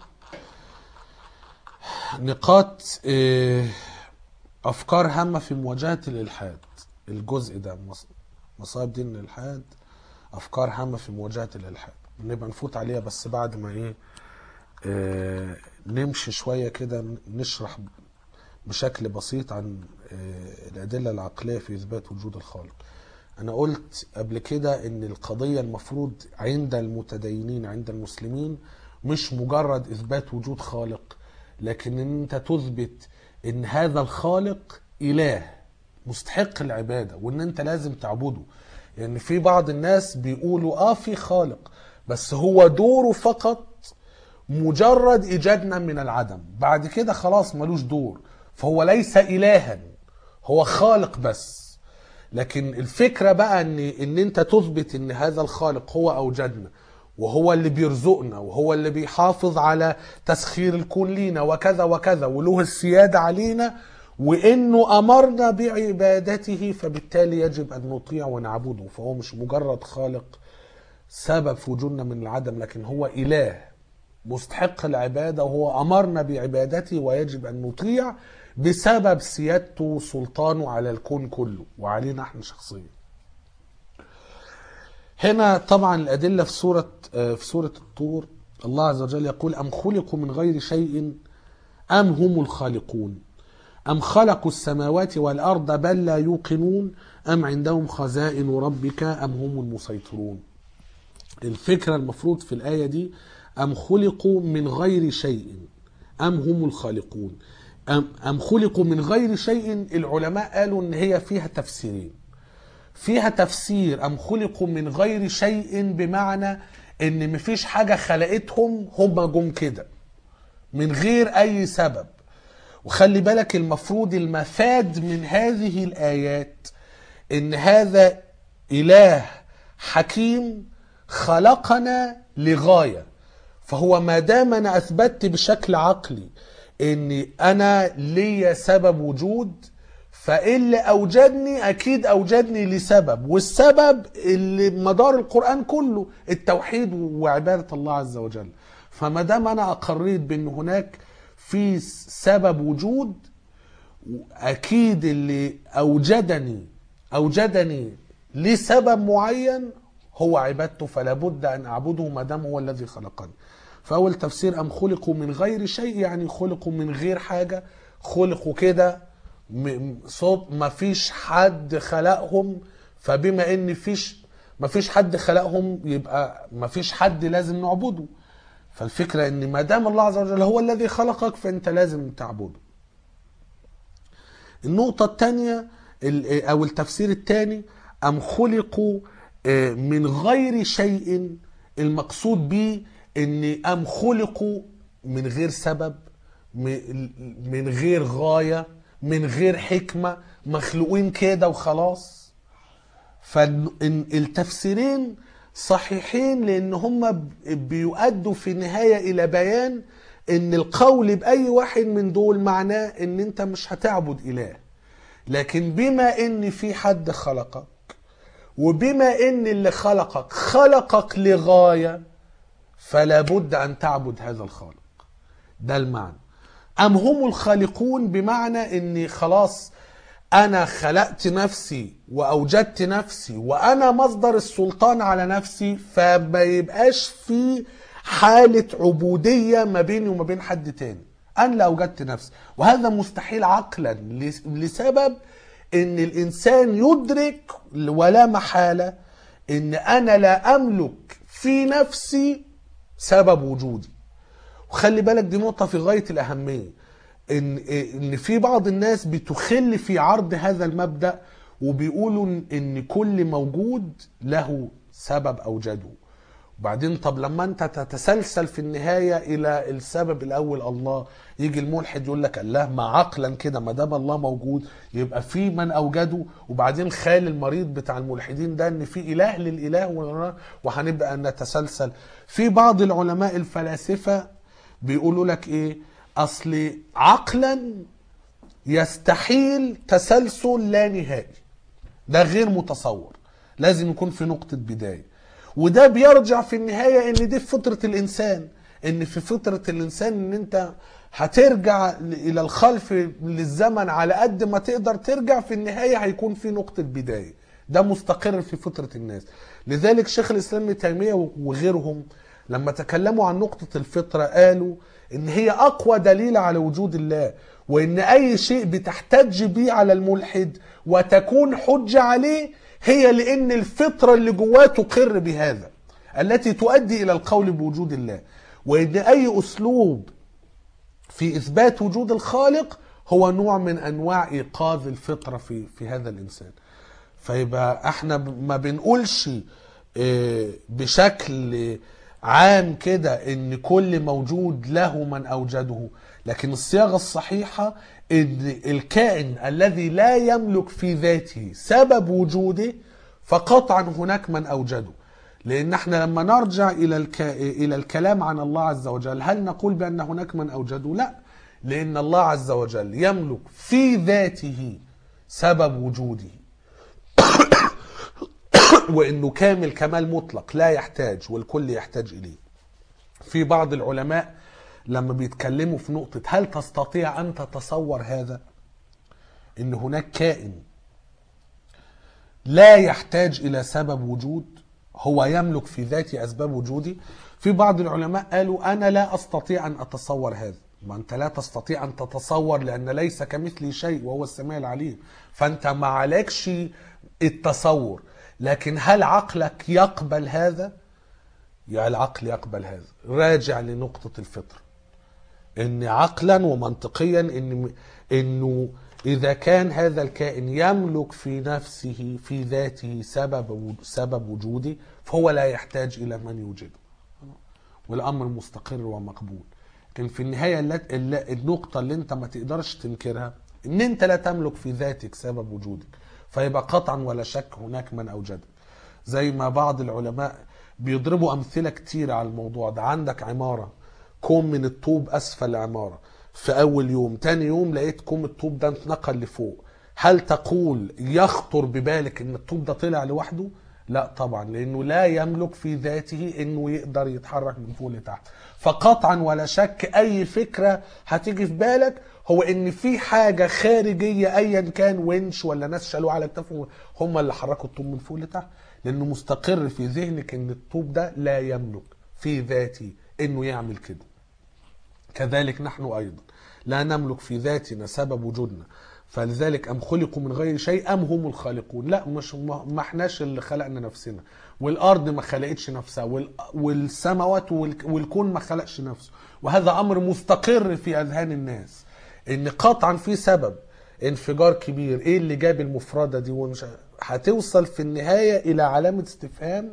نقاط آه، افكار هامه في مواجهه الالحاد الجزء ده مص- مصائب دين الالحاد افكار هامه في مواجهه الالحاد نبقى نفوت عليها بس بعد ما ايه آه نمشي شويه كده نشرح بشكل بسيط عن آه الادله العقليه في اثبات وجود الخالق انا قلت قبل كده ان القضيه المفروض عند المتدينين عند المسلمين مش مجرد اثبات وجود خالق لكن ان انت تثبت ان هذا الخالق اله مستحق العباده وان انت لازم تعبده يعني في بعض الناس بيقولوا اه في خالق بس هو دوره فقط مجرد ايجادنا من العدم بعد كده خلاص ملوش دور فهو ليس الها هو خالق بس لكن الفكره بقى ان ان انت تثبت ان هذا الخالق هو اوجدنا وهو اللي بيرزقنا وهو اللي بيحافظ على تسخير الكون لينا وكذا وكذا وله السياده علينا وانه امرنا بعبادته فبالتالي يجب ان نطيع ونعبده فهو مش مجرد خالق سبب في وجودنا من العدم لكن هو اله مستحق العباده وهو امرنا بعبادته ويجب ان نطيع بسبب سيادته وسلطانه على الكون كله وعلينا احنا شخصيا. هنا طبعا الادله في سوره آه، في سوره الطور الله عز وجل يقول ام خلقوا من غير شيء ام هم الخالقون ام خلقوا السماوات والارض بل لا يوقنون ام عندهم خزائن ربك ام هم المسيطرون. الفكرة المفروض في الآية دي أم خلقوا من غير شيء أم هم الخالقون أم, أم خلقوا من غير شيء العلماء قالوا إن هي فيها تفسيرين فيها تفسير أم خلقوا من غير شيء بمعنى إن مفيش حاجة خلقتهم هم جم كده من غير أي سبب وخلي بالك المفروض المفاد من هذه الآيات إن هذا إله حكيم خلقنا لغاية فهو ما دام أنا أثبتت بشكل عقلي إن أنا ليا سبب وجود فاللي أوجدني أكيد أوجدني لسبب والسبب اللي مدار القرآن كله التوحيد وعبادة الله عز وجل فما دام أنا أقريت بأن هناك في سبب وجود اكيد اللي اوجدني اوجدني لسبب معين هو عبادته فلا بد ان اعبده ما دام هو الذي خلقني فاول تفسير ام خلقوا من غير شيء يعني خلقوا من غير حاجه خلقوا كده م- صوت ما فيش حد خلقهم فبما ان فيش ما فيش حد خلقهم يبقى ما فيش حد لازم نعبده فالفكره ان ما دام الله عز وجل هو الذي خلقك فانت لازم تعبده النقطة الثانية أو التفسير الثاني أم خلقوا آه، من غير شيء المقصود به أن أم خلقوا من غير سبب م- من غير غاية من غير حكمة مخلوقين كده وخلاص فالتفسيرين صحيحين لان هم بيؤدوا في النهايه الى بيان ان القول باي واحد من دول معناه ان انت مش هتعبد اله لكن بما ان في حد خلقك وبما ان اللي خلقك خلقك لغايه فلا بد ان تعبد هذا الخالق ده المعنى أم هم الخالقون بمعنى أني خلاص أنا خلقت نفسي وأوجدت نفسي وأنا مصدر السلطان على نفسي فما يبقاش في حالة عبودية ما بيني وما بين حد تاني أنا اللي أوجدت نفسي وهذا مستحيل عقلا لس- لسبب أن الإنسان يدرك ولا محالة أن أنا لا أملك في نفسي سبب وجودي وخلي بالك دي نقطة في غاية الأهمية إن إن في بعض الناس بتخل في عرض هذا المبدأ وبيقولوا إن- إن كل موجود له سبب أوجده بعدين طب لما انت تتسلسل في النهايه الى السبب الاول الله يجي الملحد يقول لك الله ما عقلا كده ما دام الله موجود يبقى في من اوجده وبعدين خال المريض بتاع الملحدين ده ان في اله للاله وهنبدا نتسلسل في بعض العلماء الفلاسفه بيقولوا لك ايه اصل عقلا يستحيل تسلسل لا نهائي ده غير متصور لازم يكون في نقطة بداية وده بيرجع في النهاية ان دي فطرة الانسان ان في فطرة الانسان ان انت هترجع ل- الى الخلف للزمن على قد ما تقدر ترجع في النهاية هيكون في نقطة بداية ده مستقر في فطرة الناس لذلك شيخ الاسلام ابن تيمية وغيرهم لما تكلموا عن نقطة الفطرة قالوا ان هي اقوى دليل على وجود الله وان اي شيء بتحتج بيه على الملحد وتكون حجة عليه هي لان الفطرة اللي جواه تقر بهذا التي تؤدي الى القول بوجود الله وان اي اسلوب في اثبات وجود الخالق هو نوع من انواع ايقاظ الفطره في في هذا الانسان فيبقى احنا ب- ما بنقولش آه، بشكل عام كده ان كل موجود له من اوجده لكن الصياغه الصحيحه ان الكائن الذي لا يملك في ذاته سبب وجوده فقطعا هناك من اوجده لان احنا لما نرجع الى الك... الى الكلام عن الله عز وجل هل نقول بان هناك من اوجده لا لان الله عز وجل يملك في ذاته سبب وجوده وانه كامل كمال مطلق لا يحتاج والكل يحتاج اليه في بعض العلماء لما بيتكلموا في نقطة هل تستطيع أن تتصور هذا إن هناك كائن لا يحتاج إلى سبب وجود هو يملك في ذاته أسباب وجودي في بعض العلماء قالوا أنا لا أستطيع أن أتصور هذا ما أنت لا تستطيع أن تتصور لأن ليس كمثلي شيء وهو السميع العليم فأنت ما عليكش التصور لكن هل عقلك يقبل هذا؟ يا العقل يقبل هذا راجع لنقطة الفطرة ان عقلا ومنطقيا ان انه اذا كان هذا الكائن يملك في نفسه في ذاته سبب سبب وجوده فهو لا يحتاج الى من يوجده والامر مستقر ومقبول لكن في النهايه الل- الل- النقطه اللي انت ما تقدرش تنكرها ان انت لا تملك في ذاتك سبب وجودك فيبقى قطعا ولا شك هناك من اوجدك زي ما بعض العلماء بيضربوا امثله كتير على الموضوع ده عندك عماره كوم من الطوب اسفل العماره في اول يوم تاني يوم لقيت كوم الطوب ده اتنقل لفوق هل تقول يخطر ببالك ان الطوب ده طلع لوحده لا طبعا لانه لا يملك في ذاته انه يقدر يتحرك من فوق لتحت فقطعا ولا شك اي فكره هتيجي في بالك هو ان في حاجه خارجيه ايا كان ونش ولا ناس شالوه على كتافهم هم اللي حركوا الطوب من فوق لتحت لانه مستقر في ذهنك ان الطوب ده لا يملك في ذاته انه يعمل كده كذلك نحن ايضا لا نملك في ذاتنا سبب وجودنا فلذلك ام خلقوا من غير شيء ام هم الخالقون لا مش ما ما احناش اللي خلقنا نفسنا والارض ما خلقتش نفسها وال- والسماوات والك- والكون ما خلقش نفسه وهذا امر مستقر في اذهان الناس ان قطعا في سبب انفجار كبير ايه اللي جاب المفردة دي ومش هتوصل في النهاية الى علامة استفهام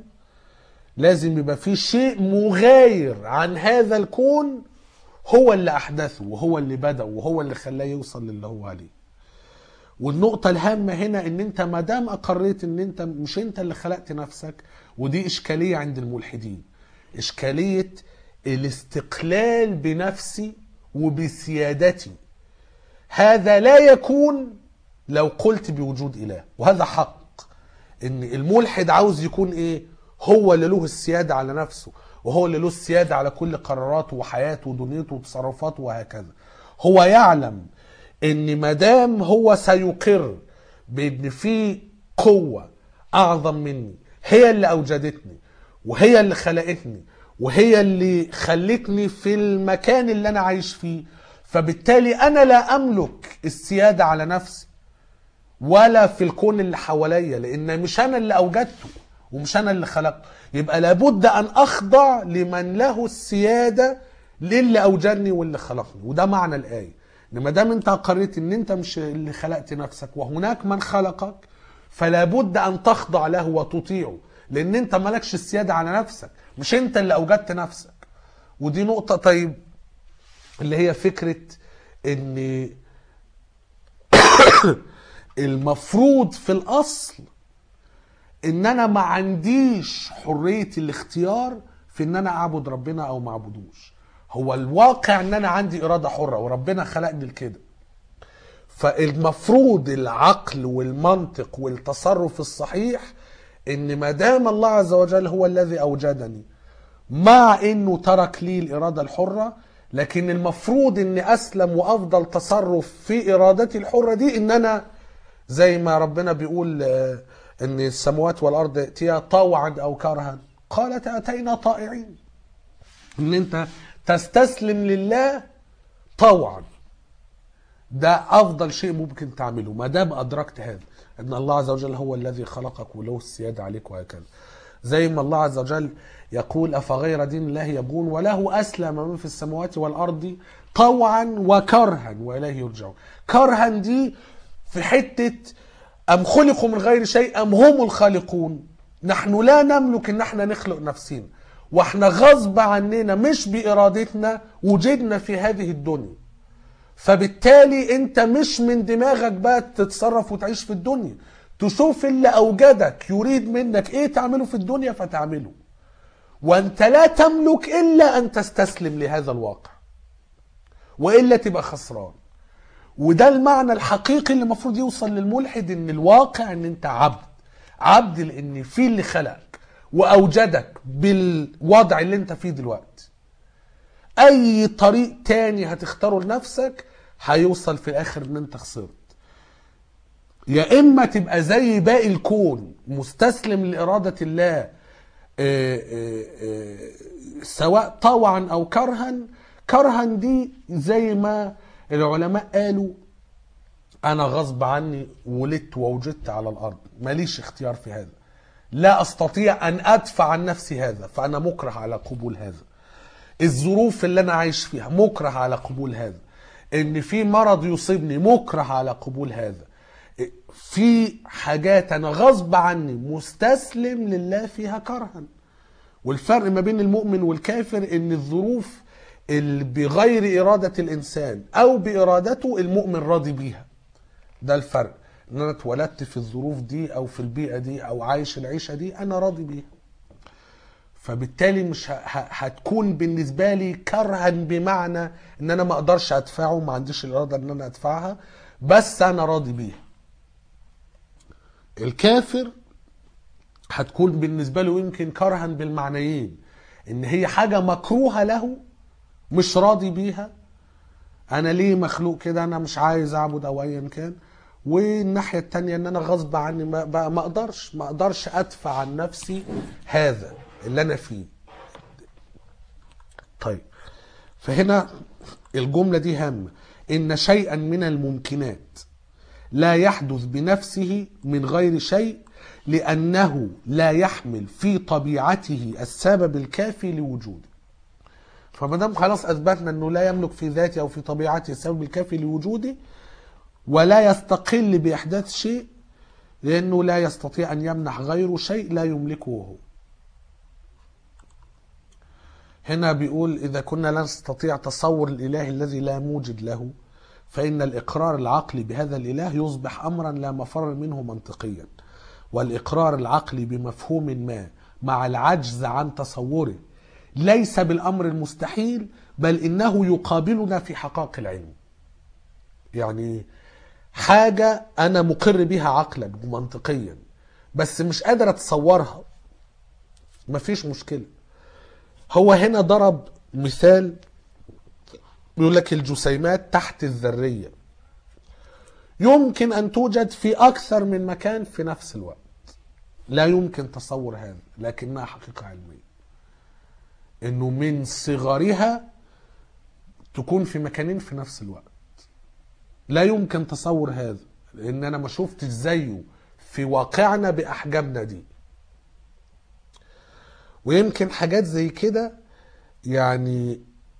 لازم يبقى في شيء مغاير عن هذا الكون هو اللي احدثه وهو اللي بدا وهو اللي خلاه يوصل للي هو عليه والنقطة الهامة هنا ان انت ما دام اقريت ان انت مش انت اللي خلقت نفسك ودي اشكالية عند الملحدين اشكالية الاستقلال بنفسي وبسيادتي هذا لا يكون لو قلت بوجود اله وهذا حق ان الملحد عاوز يكون ايه هو اللي له السيادة على نفسه وهو اللي له السيادة على كل قراراته وحياته ودنيته وتصرفاته وهكذا هو يعلم ان مادام هو سيقر بان في قوة اعظم مني هي اللي اوجدتني وهي اللي خلقتني وهي اللي خلتني في المكان اللي انا عايش فيه فبالتالي انا لا املك السيادة على نفسي ولا في الكون اللي حواليا لان مش انا اللي اوجدته ومش انا اللي خلقته يبقى لابد ان اخضع لمن له السياده للي اوجدني واللي خلقني وده معنى الايه ان ما دام انت اقريت ان انت مش اللي خلقت نفسك وهناك من خلقك فلا بد ان تخضع له وتطيعه لان انت مالكش السياده على نفسك مش انت اللي اوجدت نفسك ودي نقطه طيب اللي هي فكره ان المفروض في الاصل ان انا ما عنديش حريه الاختيار في ان انا اعبد ربنا او ما اعبدوش هو الواقع ان انا عندي اراده حره وربنا خلقني لكده فالمفروض العقل والمنطق والتصرف الصحيح ان ما دام الله عز وجل هو الذي اوجدني مع انه ترك لي الاراده الحره لكن المفروض ان اسلم وافضل تصرف في ارادتي الحره دي ان انا زي ما ربنا بيقول آه، ان السماوات والارض ياتيها طوعا او كرها قالت اتينا طائعين ان انت تستسلم لله طوعا ده افضل شيء ممكن تعمله ما دام ادركت هذا ان الله عز وجل هو الذي خلقك وله السياده عليك وهكذا زي ما الله عز وجل يقول افغير دين الله يبغون وله اسلم من في السماوات والارض طوعا وكرها واليه يرجعون كرها دي في حته ام خلقوا من غير شيء ام هم الخالقون نحن لا نملك ان احنا نخلق نفسنا واحنا غصب عننا مش بارادتنا وجدنا في هذه الدنيا فبالتالي انت مش من دماغك بقى تتصرف وتعيش في الدنيا تشوف اللي اوجدك يريد منك ايه تعمله في الدنيا فتعمله وانت لا تملك الا ان تستسلم لهذا الواقع والا تبقى خسران وده المعنى الحقيقي اللي المفروض يوصل للملحد ان الواقع ان انت عبد عبد لان في اللي خلقك واوجدك بالوضع اللي انت فيه دلوقتي اي طريق تاني هتختاره لنفسك هيوصل في الاخر ان انت خسرت يا اما تبقى زي باقي الكون مستسلم لإرادة الله آه، آه، آه، سواء طوعا او كرها كرها دي زي ما العلماء قالوا انا غصب عني ولدت ووجدت على الارض ماليش اختيار في هذا لا استطيع ان ادفع عن نفسي هذا فانا مكره على قبول هذا الظروف اللي انا عايش فيها مكره على قبول هذا ان في مرض يصيبني مكره على قبول هذا في حاجات انا غصب عني مستسلم لله فيها كرها والفرق ما بين المؤمن والكافر ان الظروف اللي بغير إرادة الإنسان أو بإرادته المؤمن راضي بيها ده الفرق ان انا اتولدت في الظروف دي او في البيئه دي او عايش العيشه دي انا راضي بيها فبالتالي مش ه- ه- هتكون بالنسبه لي كرها بمعنى ان انا ما اقدرش ادفعه ما عنديش الاراده ان انا ادفعها بس انا راضي بيها الكافر هتكون بالنسبه له يمكن كرها بالمعنيين ان هي حاجه مكروهه له مش راضي بيها انا ليه مخلوق كده انا مش عايز اعبد او ايا كان والناحيه التانية ان انا غصب عني ما, بقى ما اقدرش ما اقدرش ادفع عن نفسي هذا اللي انا فيه طيب فهنا الجمله دي هامه ان شيئا من الممكنات لا يحدث بنفسه من غير شيء لانه لا يحمل في طبيعته السبب الكافي لوجوده فما دام خلاص اثبتنا انه لا يملك في ذاته او في طبيعته السبب الكافي لوجوده ولا يستقل باحداث شيء لانه لا يستطيع ان يمنح غيره شيء لا يملكه هو هنا بيقول اذا كنا لا نستطيع تصور الاله الذي لا موجد له فان الاقرار العقلي بهذا الاله يصبح امرا لا مفر منه منطقيا والاقرار العقلي بمفهوم ما مع العجز عن تصوره ليس بالامر المستحيل بل انه يقابلنا في حقائق العلم يعني حاجة أنا مقر بيها عقلا ومنطقيا بس مش قادر أتصورها مفيش مشكلة هو هنا ضرب مثال بيقول لك الجسيمات تحت الذرية يمكن أن توجد في أكثر من مكان في نفس الوقت لا يمكن تصور هذا لكنها حقيقة علمية إنه من صغرها تكون في مكانين في نفس الوقت لا يمكن تصور هذا لان انا ما شفتش زيه في واقعنا باحجامنا دي ويمكن حاجات زي كده يعني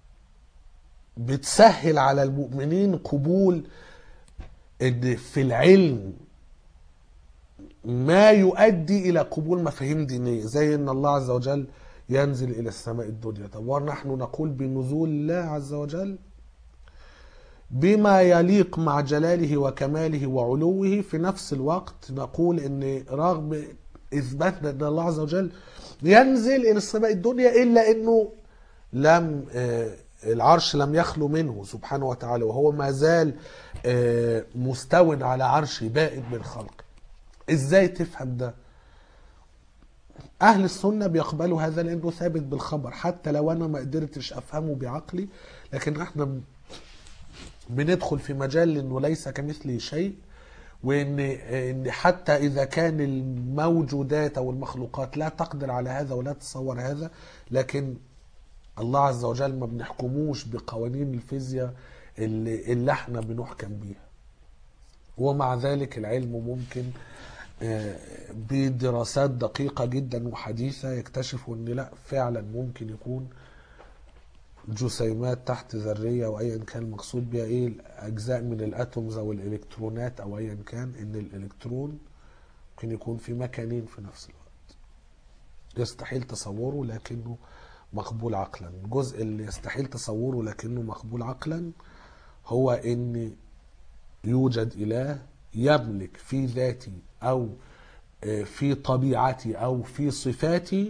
بتسهل على المؤمنين قبول ان في العلم ما يؤدي الى قبول مفاهيم دينيه زي ان الله عز وجل ينزل الى السماء الدنيا طب ونحن نقول بنزول الله عز وجل بما يليق مع جلاله وكماله وعلوه في نفس الوقت نقول ان رغم اثباتنا ان الله عز وجل ينزل الى السماء الدنيا الا انه لم آه، العرش لم يخلو منه سبحانه وتعالى وهو ما زال آه، مستو على عرشه بائن من خلقه ازاي تفهم ده اهل السنه بيقبلوا هذا لانه ثابت بالخبر حتى لو انا ما قدرتش افهمه بعقلي لكن احنا بندخل في مجال انه ليس كمثله شيء وان ان حتى اذا كان الموجودات او المخلوقات لا تقدر على هذا ولا تتصور هذا لكن الله عز وجل ما بنحكموش بقوانين الفيزياء اللي, اللي احنا بنحكم بيها ومع ذلك العلم ممكن آه، بدراسات دقيقة جدا وحديثة يكتشفوا ان لا فعلا ممكن يكون جسيمات تحت ذرية او ايا كان المقصود بها ايه اجزاء من الاتومز او الالكترونات او ايا كان ان الالكترون ممكن يكون في مكانين في نفس الوقت يستحيل تصوره لكنه مقبول عقلا الجزء اللي يستحيل تصوره لكنه مقبول عقلا هو ان يوجد اله يملك في ذاتي او آه، في طبيعتي او في صفاتي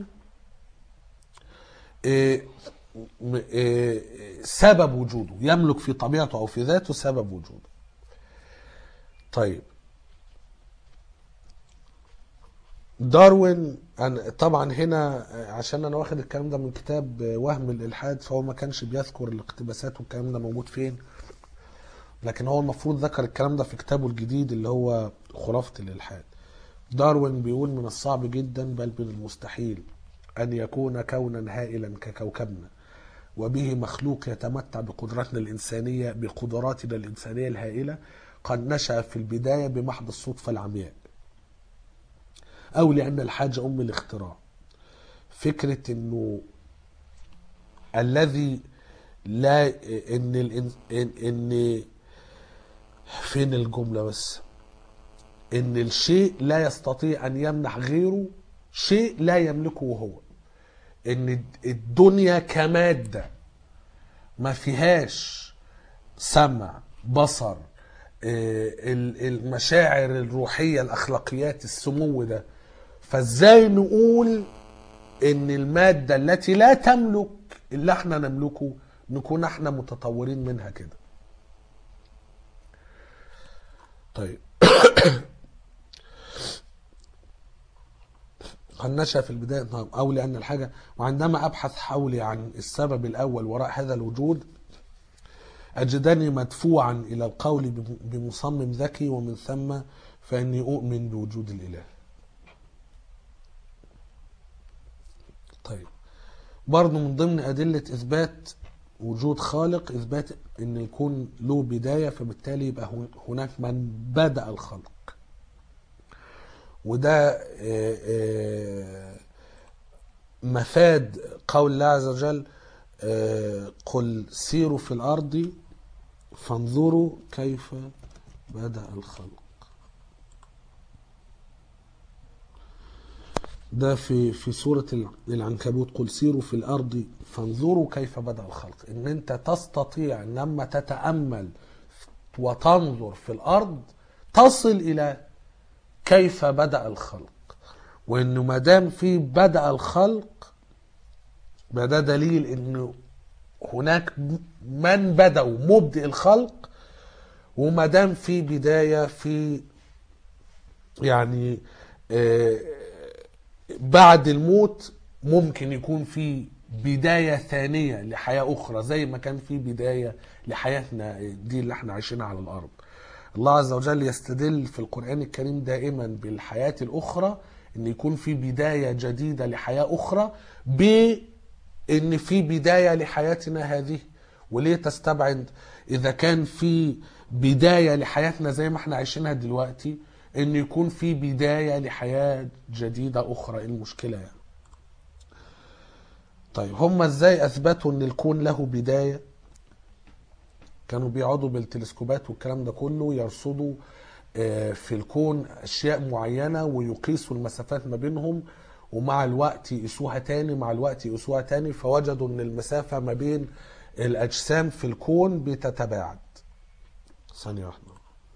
آه، م- آه، سبب وجوده يملك في طبيعته او في ذاته سبب وجوده طيب داروين أنا طبعا هنا عشان انا واخد الكلام ده من كتاب وهم الالحاد فهو ما كانش بيذكر الاقتباسات والكلام ده موجود فين لكن هو المفروض ذكر الكلام ده في كتابه الجديد اللي هو خرافة الالحاد داروين بيقول من الصعب جدا بل من المستحيل ان يكون كونا هائلا ككوكبنا وبه مخلوق يتمتع بقدراتنا الانسانيه بقدراتنا الانسانيه الهائله قد نشا في البدايه بمحض الصدفه العمياء او لان الحاجه ام الاختراع فكره انه الذي لا ان الإن ان, إن فين الجمله بس ان الشيء لا يستطيع ان يمنح غيره شيء لا يملكه هو ان الدنيا كماده ما فيهاش سمع بصر آه، ال- المشاعر الروحيه الاخلاقيات السمو ده فازاي نقول ان الماده التي لا تملك اللي احنا نملكه نكون احنا متطورين منها كده طيب قد نشأ في البداية نعم، أو لأن الحاجة وعندما أبحث حولي عن السبب الأول وراء هذا الوجود أجدني مدفوعا إلى القول بم- بمصمم ذكي ومن ثم فإني أؤمن بوجود الإله طيب برضو من ضمن أدلة إثبات وجود خالق إثبات أن يكون له بداية فبالتالي يبقى هن- هناك من بدأ الخلق وده آه، آه، مفاد قول الله عز وجل آه، قل سيروا في الأرض فانظروا كيف بدأ الخلق ده في في سورة العنكبوت قل سيروا في الأرض فانظروا كيف بدأ الخلق إن أنت تستطيع إن لما تتأمل وتنظر في الأرض تصل إلى كيف بدأ الخلق وإنه ما دام في بدأ الخلق ما ده دليل إنه هناك من بدأوا مبدئ الخلق وما دام في بداية في يعني آه، بعد الموت ممكن يكون في بداية ثانية لحياة أخرى زي ما كان في بداية لحياتنا دي اللي احنا عايشينها على الأرض الله عز وجل يستدل في القرآن الكريم دائما بالحياة الأخرى أن يكون في بداية جديدة لحياة أخرى بأن في بداية لحياتنا هذه وليه تستبعد إذا كان في بداية لحياتنا زي ما احنا عايشينها دلوقتي ان يكون في بداية لحياة جديدة اخرى ايه المشكلة يعني طيب هم ازاي اثبتوا ان الكون له بداية كانوا بيقعدوا بالتلسكوبات والكلام ده كله يرصدوا آه، في الكون اشياء معينه ويقيسوا المسافات ما بينهم ومع الوقت يقيسوها تاني مع الوقت يقيسوها تاني فوجدوا ان المسافه ما بين الاجسام في الكون بتتباعد ثانيه واحده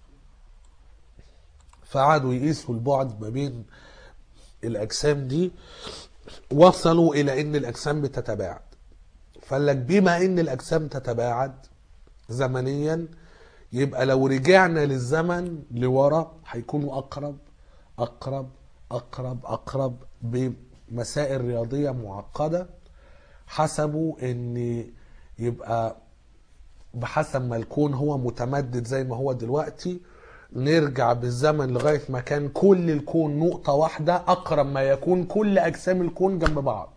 فقعدوا يقيسوا البعد ما بين الاجسام دي وصلوا الى ان الاجسام بتتباعد فقال لك بما ان الاجسام تتباعد زمنيا يبقى لو رجعنا للزمن لورا هيكونوا اقرب اقرب اقرب اقرب بمسائل رياضيه معقده حسبوا ان يبقى بحسب ما الكون هو متمدد زي ما هو دلوقتي نرجع بالزمن لغايه ما كان كل الكون نقطه واحده اقرب ما يكون كل اجسام الكون جنب بعض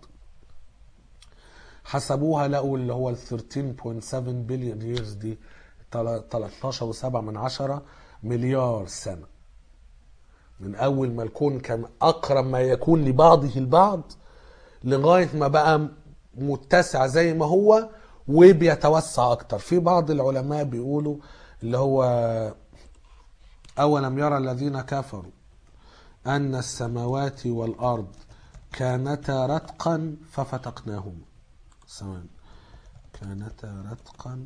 حسبوها لقوا اللي هو ال 13.7 بليون ييرز دي 13.7 من عشرة مليار سنة من أول ما الكون كان أقرب ما يكون لبعضه البعض لغاية ما بقى متسع زي ما هو وبيتوسع أكتر في بعض العلماء بيقولوا اللي هو أولم يرى الذين كفروا أن السماوات والأرض كانتا رتقا ففتقناهما ثواني كانتا رتقا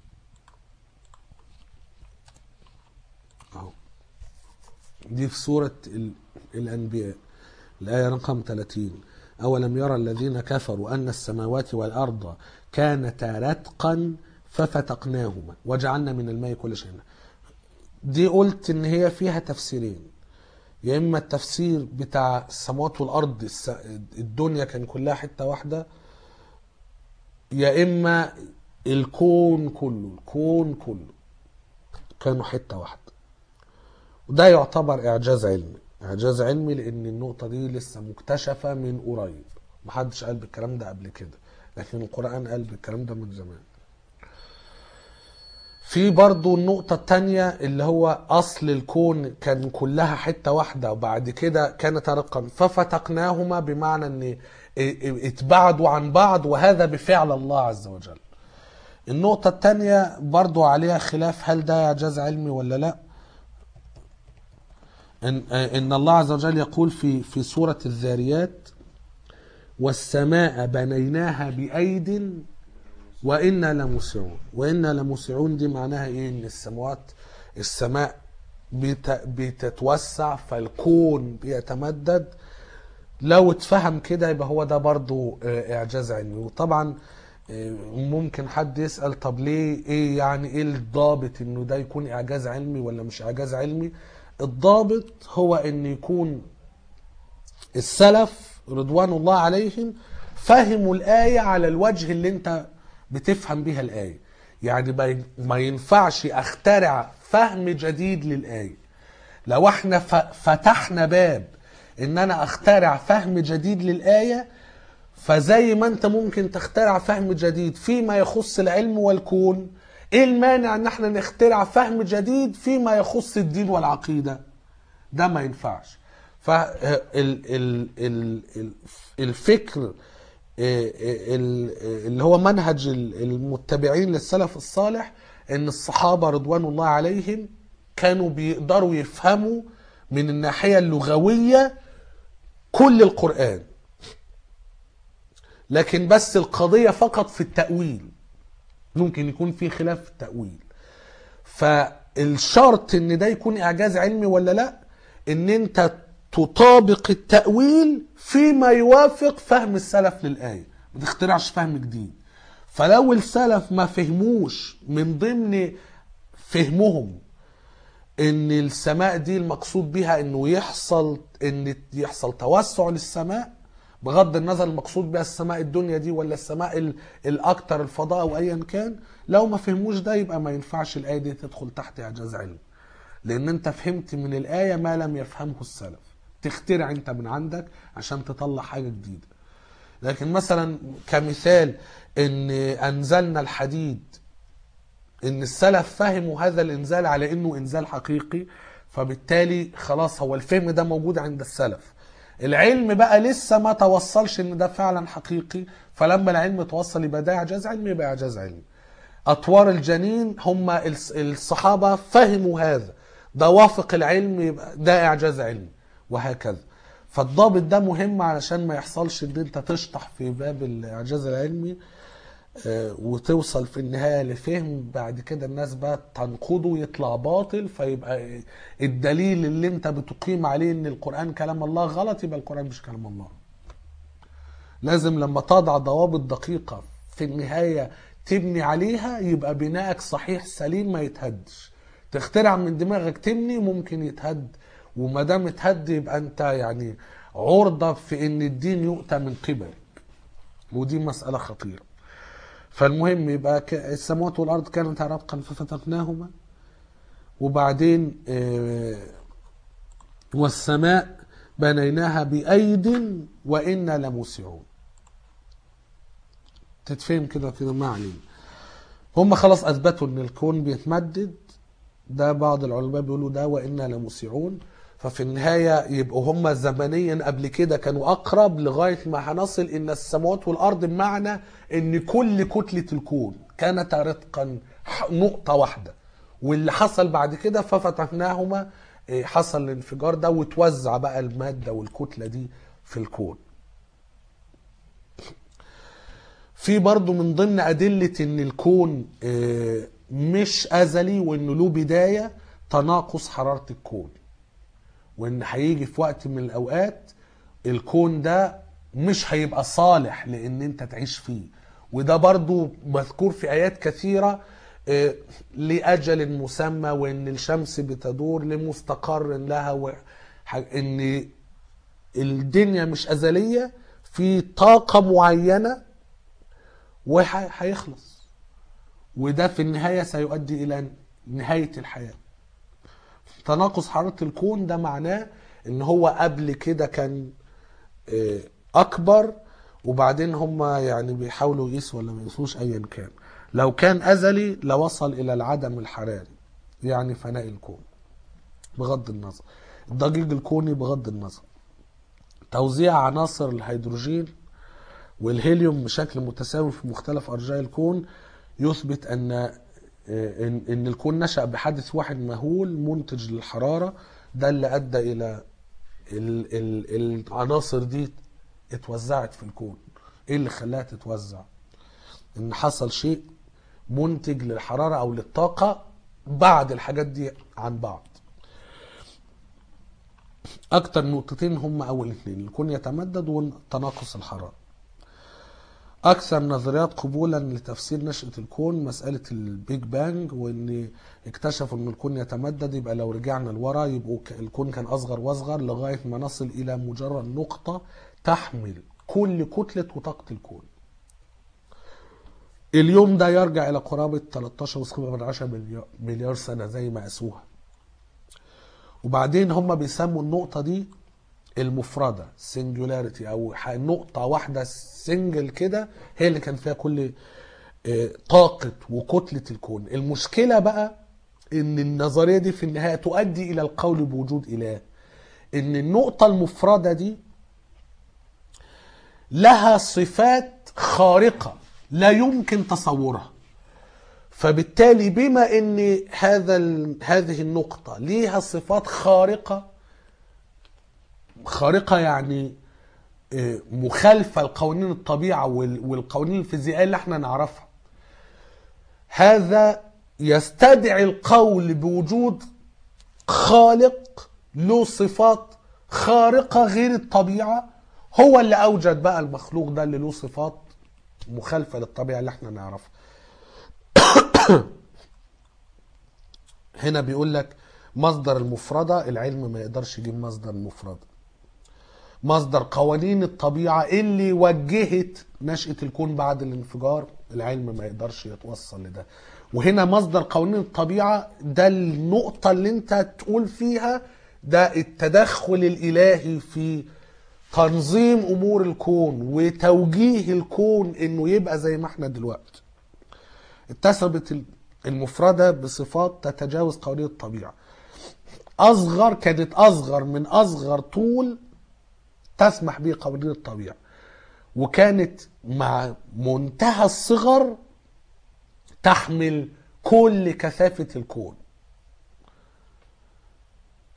أهو دي في سورة ال- الأنبياء الآية رقم 30 أولم يرى الذين كفروا أن السماوات والأرض كانتا رتقا ففتقناهما وجعلنا من الماء كل شيء دي قلت إن هي فيها تفسيرين يا إما التفسير بتاع السماوات والأرض الس- الدنيا كان كلها حتة واحدة يا إما الكون كله الكون كله كانوا حتة واحدة وده يعتبر إعجاز علمي إعجاز علمي لأن النقطة دي لسه مكتشفة من قريب محدش قال بالكلام ده قبل كده لكن القرآن قال بالكلام ده من زمان في برضو النقطة التانية اللي هو أصل الكون كان كلها حتة واحدة وبعد كده كانت رقا ففتقناهما بمعنى أن اتبعدوا عن بعض وهذا بفعل الله عز وجل النقطة التانية برضو عليها خلاف هل ده إعجاز علمي ولا لا إن, إن الله عز وجل يقول في في سورة الذاريات والسماء بنيناها بأيد وإنا لموسعون وإنا لموسعون دي معناها إيه إن السماوات السماء بت بتتوسع فالكون بيتمدد لو اتفهم كده يبقى هو ده برضو آه، إعجاز علمي وطبعا آه، ممكن حد يسأل طب ليه ايه يعني ايه الضابط انه ده يكون اعجاز علمي ولا مش اعجاز علمي الضابط هو ان يكون السلف رضوان الله عليهم فهموا الآية على الوجه اللي انت بتفهم بيها الآية يعني ما ين- ما ينفعش اخترع فهم جديد للآية لو احنا ف- فتحنا باب ان انا اخترع فهم جديد للآية فزي ما انت ممكن تخترع فهم جديد فيما يخص العلم والكون ايه المانع ان احنا نخترع فهم جديد فيما يخص الدين والعقيدة ده ما ينفعش فالفكر اللي هو منهج ال- المتبعين للسلف الصالح ان الصحابة رضوان الله عليهم كانوا بيقدروا يفهموا من الناحية اللغوية كل القرآن لكن بس القضية فقط في التأويل ممكن يكون في خلاف في التأويل فالشرط ان ده يكون اعجاز علمي ولا لا ان انت تطابق التأويل فيما يوافق فهم السلف للآية ما تخترعش فهم جديد فلو السلف ما فهموش من ضمن فهمهم ان السماء دي المقصود بها انه يحصل ان يحصل توسع للسماء بغض النظر المقصود بها السماء الدنيا دي ولا السماء ال- الاكثر الفضاء او ايا كان لو ما فهموش ده يبقى ما ينفعش الايه دي تدخل تحت اعجاز علمي لان انت فهمت من الايه ما لم يفهمه السلف تخترع انت من عندك عشان تطلع حاجه جديده لكن مثلا كمثال ان انزلنا الحديد ان السلف فهموا هذا الانزال على انه انزال حقيقي فبالتالي خلاص هو الفهم ده موجود عند السلف العلم بقى لسه ما توصلش ان ده فعلا حقيقي فلما العلم توصل يبقى ده اعجاز علمي يبقى اعجاز علمي اطوار الجنين هم الص- الصحابه فهموا هذا ده وافق العلم يبقى ده اعجاز علمي وهكذا فالضابط ده مهم علشان ما يحصلش ان انت تشطح في باب الاعجاز العلمي آه، وتوصل في النهاية لفهم بعد كده الناس بقى تنقضه يطلع باطل فيبقى الدليل اللي انت بتقيم عليه ان القرآن كلام الله غلط يبقى القرآن مش كلام الله لازم لما تضع ضوابط دقيقة في النهاية تبني عليها يبقى بنائك صحيح سليم ما يتهدش تخترع من دماغك تبني ممكن يتهد وما دام اتهد يبقى انت يعني عرضة في ان الدين يؤتى من قبلك ودي مسألة خطيرة فالمهم يبقى ك- السماوات والارض كانت رتقا ففتقناهما وبعدين آه، والسماء بنيناها بأيد وإنا لموسعون تتفهم كده كده ما علينا هم خلاص أثبتوا إن الكون بيتمدد ده بعض العلماء بيقولوا ده وإنا لموسعون ففي النهاية يبقوا هم زمنيا قبل كده كانوا أقرب لغاية ما هنصل إن السماوات والأرض بمعنى إن كل كتلة الكون كانت رتقا ح- نقطة واحدة واللي حصل بعد كده ففتحناهما إيه، حصل الانفجار ده وتوزع بقى المادة والكتلة دي في الكون في برضو من ضمن أدلة إن الكون آه، مش أزلي وإنه له بداية تناقص حرارة الكون وإن هيجي في وقت من الأوقات الكون ده مش هيبقى صالح لإن أنت تعيش فيه وده برضو مذكور في آيات كثيرة آه، لأجل مسمى وإن الشمس بتدور لمستقر لها وح- إن الدنيا مش أزلية في طاقة معينة وهيخلص وده في النهاية سيؤدي إلى نهاية الحياة تناقص حرارة الكون ده معناه إن هو قبل كده كان آه، أكبر وبعدين هم يعني بيحاولوا يقيسوا ولا ما يقيسوش أيا كان لو كان أزلي لوصل إلى العدم الحراري يعني فناء الكون بغض النظر الضجيج الكوني بغض النظر توزيع عناصر الهيدروجين والهيليوم بشكل متساوي في مختلف ارجاء الكون يثبت ان ان إن الكون نشا بحدث واحد مهول منتج للحراره ده اللي ادى الى ال ال العناصر دي اتوزعت في الكون ايه اللي خلاها تتوزع ان حصل شيء منتج للحراره او للطاقه بعد الحاجات دي عن بعض اكتر نقطتين هم اول اتنين الكون يتمدد وتناقص الحراره اكثر النظريات قبولا لتفسير نشأة الكون مسألة البيج بانج وان اكتشفوا ان الكون يتمدد يبقى لو رجعنا لورا يبقوا ك- الكون كان اصغر واصغر لغاية ما نصل الى مجرد نقطة تحمل كل كتلة وطاقة الكون اليوم ده يرجع الى قرابة 13.7 مليار, مليار سنة زي ما قاسوها وبعدين هم بيسموا النقطة دي المفردة سنجولاريتي او ح- نقطة واحدة سنجل كده هي اللي كان فيها كل آه، طاقة وكتلة الكون المشكلة بقى ان النظرية دي في النهاية تؤدي الى القول بوجود اله ان النقطة المفردة دي لها صفات خارقة لا يمكن تصورها فبالتالي بما ان هذا ال- هذه النقطة ليها صفات خارقة خارقة يعني آه، مخالفة لقوانين الطبيعة وال- والقوانين الفيزيائية اللي احنا نعرفها هذا يستدعي القول بوجود خالق له صفات خارقة غير الطبيعة هو اللي أوجد بقى المخلوق ده اللي له صفات مخالفة للطبيعة اللي احنا نعرفها هنا بيقول لك مصدر المفردة العلم ما يقدرش يجيب مصدر المفردة مصدر قوانين الطبيعة اللي وجهت نشأة الكون بعد الانفجار العلم ما يقدرش يتوصل لده وهنا مصدر قوانين الطبيعة ده النقطة اللي انت تقول فيها ده التدخل الإلهي في تنظيم أمور الكون وتوجيه الكون إنه يبقى زي ما احنا دلوقتي اتسبت المفردة بصفات تتجاوز قوانين الطبيعة أصغر كانت أصغر من أصغر طول تسمح به قوانين الطبيعة وكانت مع منتهى الصغر تحمل كل كثافة الكون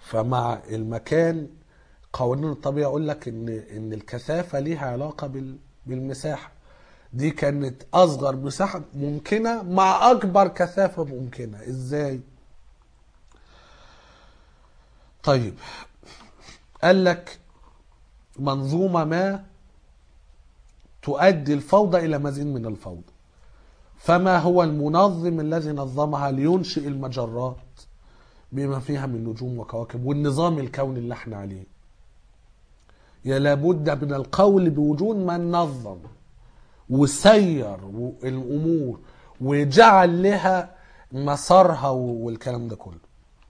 فمع المكان قوانين الطبيعة يقول لك ان ان الكثافة ليها علاقة بال بالمساحة دي كانت اصغر مساحة ممكنة مع اكبر كثافة ممكنة ازاي طيب قال لك منظومة ما تؤدي الفوضى إلى مزيد من الفوضى فما هو المنظم الذي نظمها لينشئ المجرات بما فيها من نجوم وكواكب والنظام الكوني اللي احنا عليه يا لابد من القول بوجود من نظم وسير الامور وجعل لها مسارها والكلام ده كله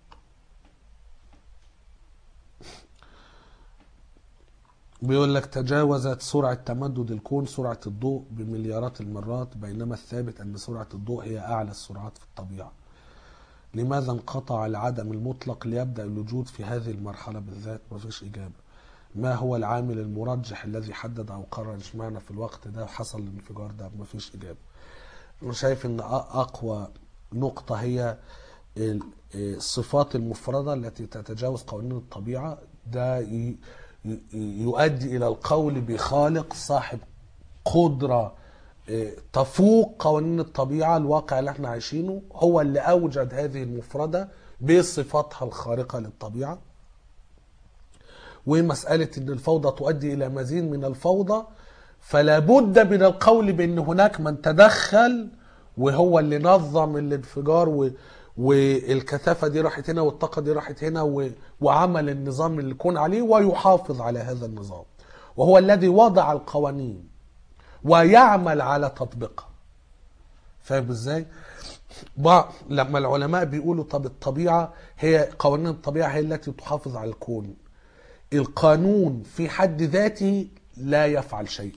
بيقول لك تجاوزت سرعة تمدد الكون سرعة الضوء بمليارات المرات بينما الثابت أن سرعة الضوء هي أعلى السرعات في الطبيعة لماذا انقطع العدم المطلق ليبدأ الوجود في هذه المرحلة بالذات مفيش إجابة ما هو العامل المرجح الذي حدد أو قرر اشمعنى في الوقت ده حصل الانفجار ده مفيش إجابة أنا شايف أن أقوى نقطة هي الصفات المفردة التي تتجاوز قوانين الطبيعة ده ي... يؤدي الى القول بخالق صاحب قدره تفوق قوانين الطبيعه الواقع اللي احنا عايشينه هو اللي اوجد هذه المفرده بصفاتها الخارقه للطبيعه ومساله ان الفوضى تؤدي الى مزيد من الفوضى فلا بد من القول بان هناك من تدخل وهو اللي نظم الانفجار و والكثافة دي راحت هنا والطاقة دي راحت هنا و... وعمل النظام اللي يكون عليه ويحافظ على هذا النظام وهو الذي وضع القوانين ويعمل على تطبيقها فاهم ازاي؟ لما العلماء بيقولوا طب الطبيعة هي قوانين الطبيعة هي التي تحافظ على الكون القانون في حد ذاته لا يفعل شيء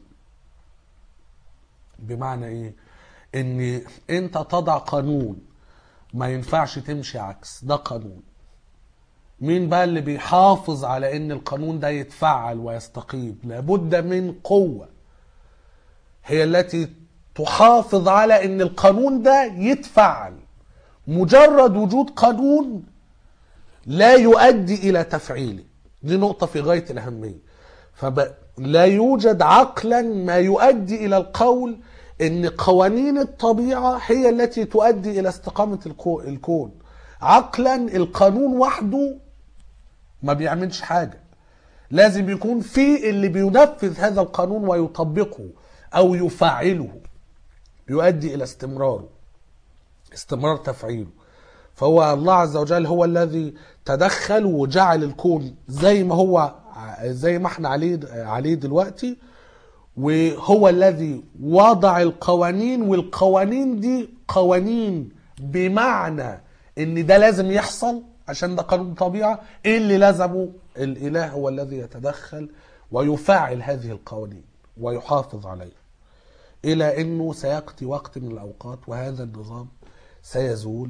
بمعنى ايه؟ ان انت تضع قانون ما ينفعش تمشي عكس ده قانون مين بقى اللي بيحافظ على ان القانون ده يتفعل ويستقيم لابد من قوة هي التي تحافظ على ان القانون ده يتفعل مجرد وجود قانون لا يؤدي الى تفعيله دي نقطة في غاية الأهمية فلا يوجد عقلا ما يؤدي إلى القول ان قوانين الطبيعة هي التي تؤدي الى استقامة الكون عقلا القانون وحده ما بيعملش حاجة لازم يكون في اللي بينفذ هذا القانون ويطبقه او يفعله يؤدي الى استمراره استمرار تفعيله فهو الله عز وجل هو الذي تدخل وجعل الكون زي ما هو زي ما احنا عليه عليه دلوقتي وهو الذي وضع القوانين والقوانين دي قوانين بمعنى ان ده لازم يحصل عشان ده قانون طبيعة ايه اللي لزمه الاله هو الذي يتدخل ويفعل هذه القوانين ويحافظ عليها الى انه سيأتي وقت من الاوقات وهذا النظام سيزول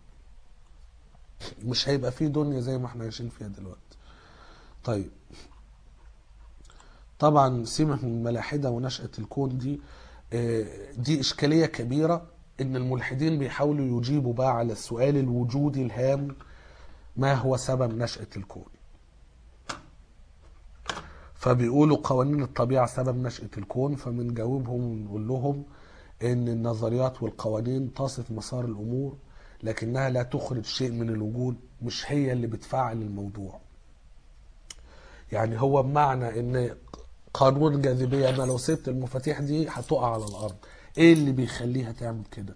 ومش هيبقى فيه دنيا زي ما احنا عايشين فيها دلوقتي طيب طبعا سيبك من الملاحدة ونشأة الكون دي دي إشكالية كبيرة إن الملحدين بيحاولوا يجيبوا بقى على السؤال الوجودي الهام ما هو سبب نشأة الكون فبيقولوا قوانين الطبيعة سبب نشأة الكون فبنجاوبهم ونقول لهم إن النظريات والقوانين تصف مسار الأمور لكنها لا تخرج شيء من الوجود مش هي اللي بتفعل الموضوع يعني هو بمعنى ان قانون الجاذبية انا لو سبت المفاتيح دي هتقع على الارض ايه اللي بيخليها تعمل كده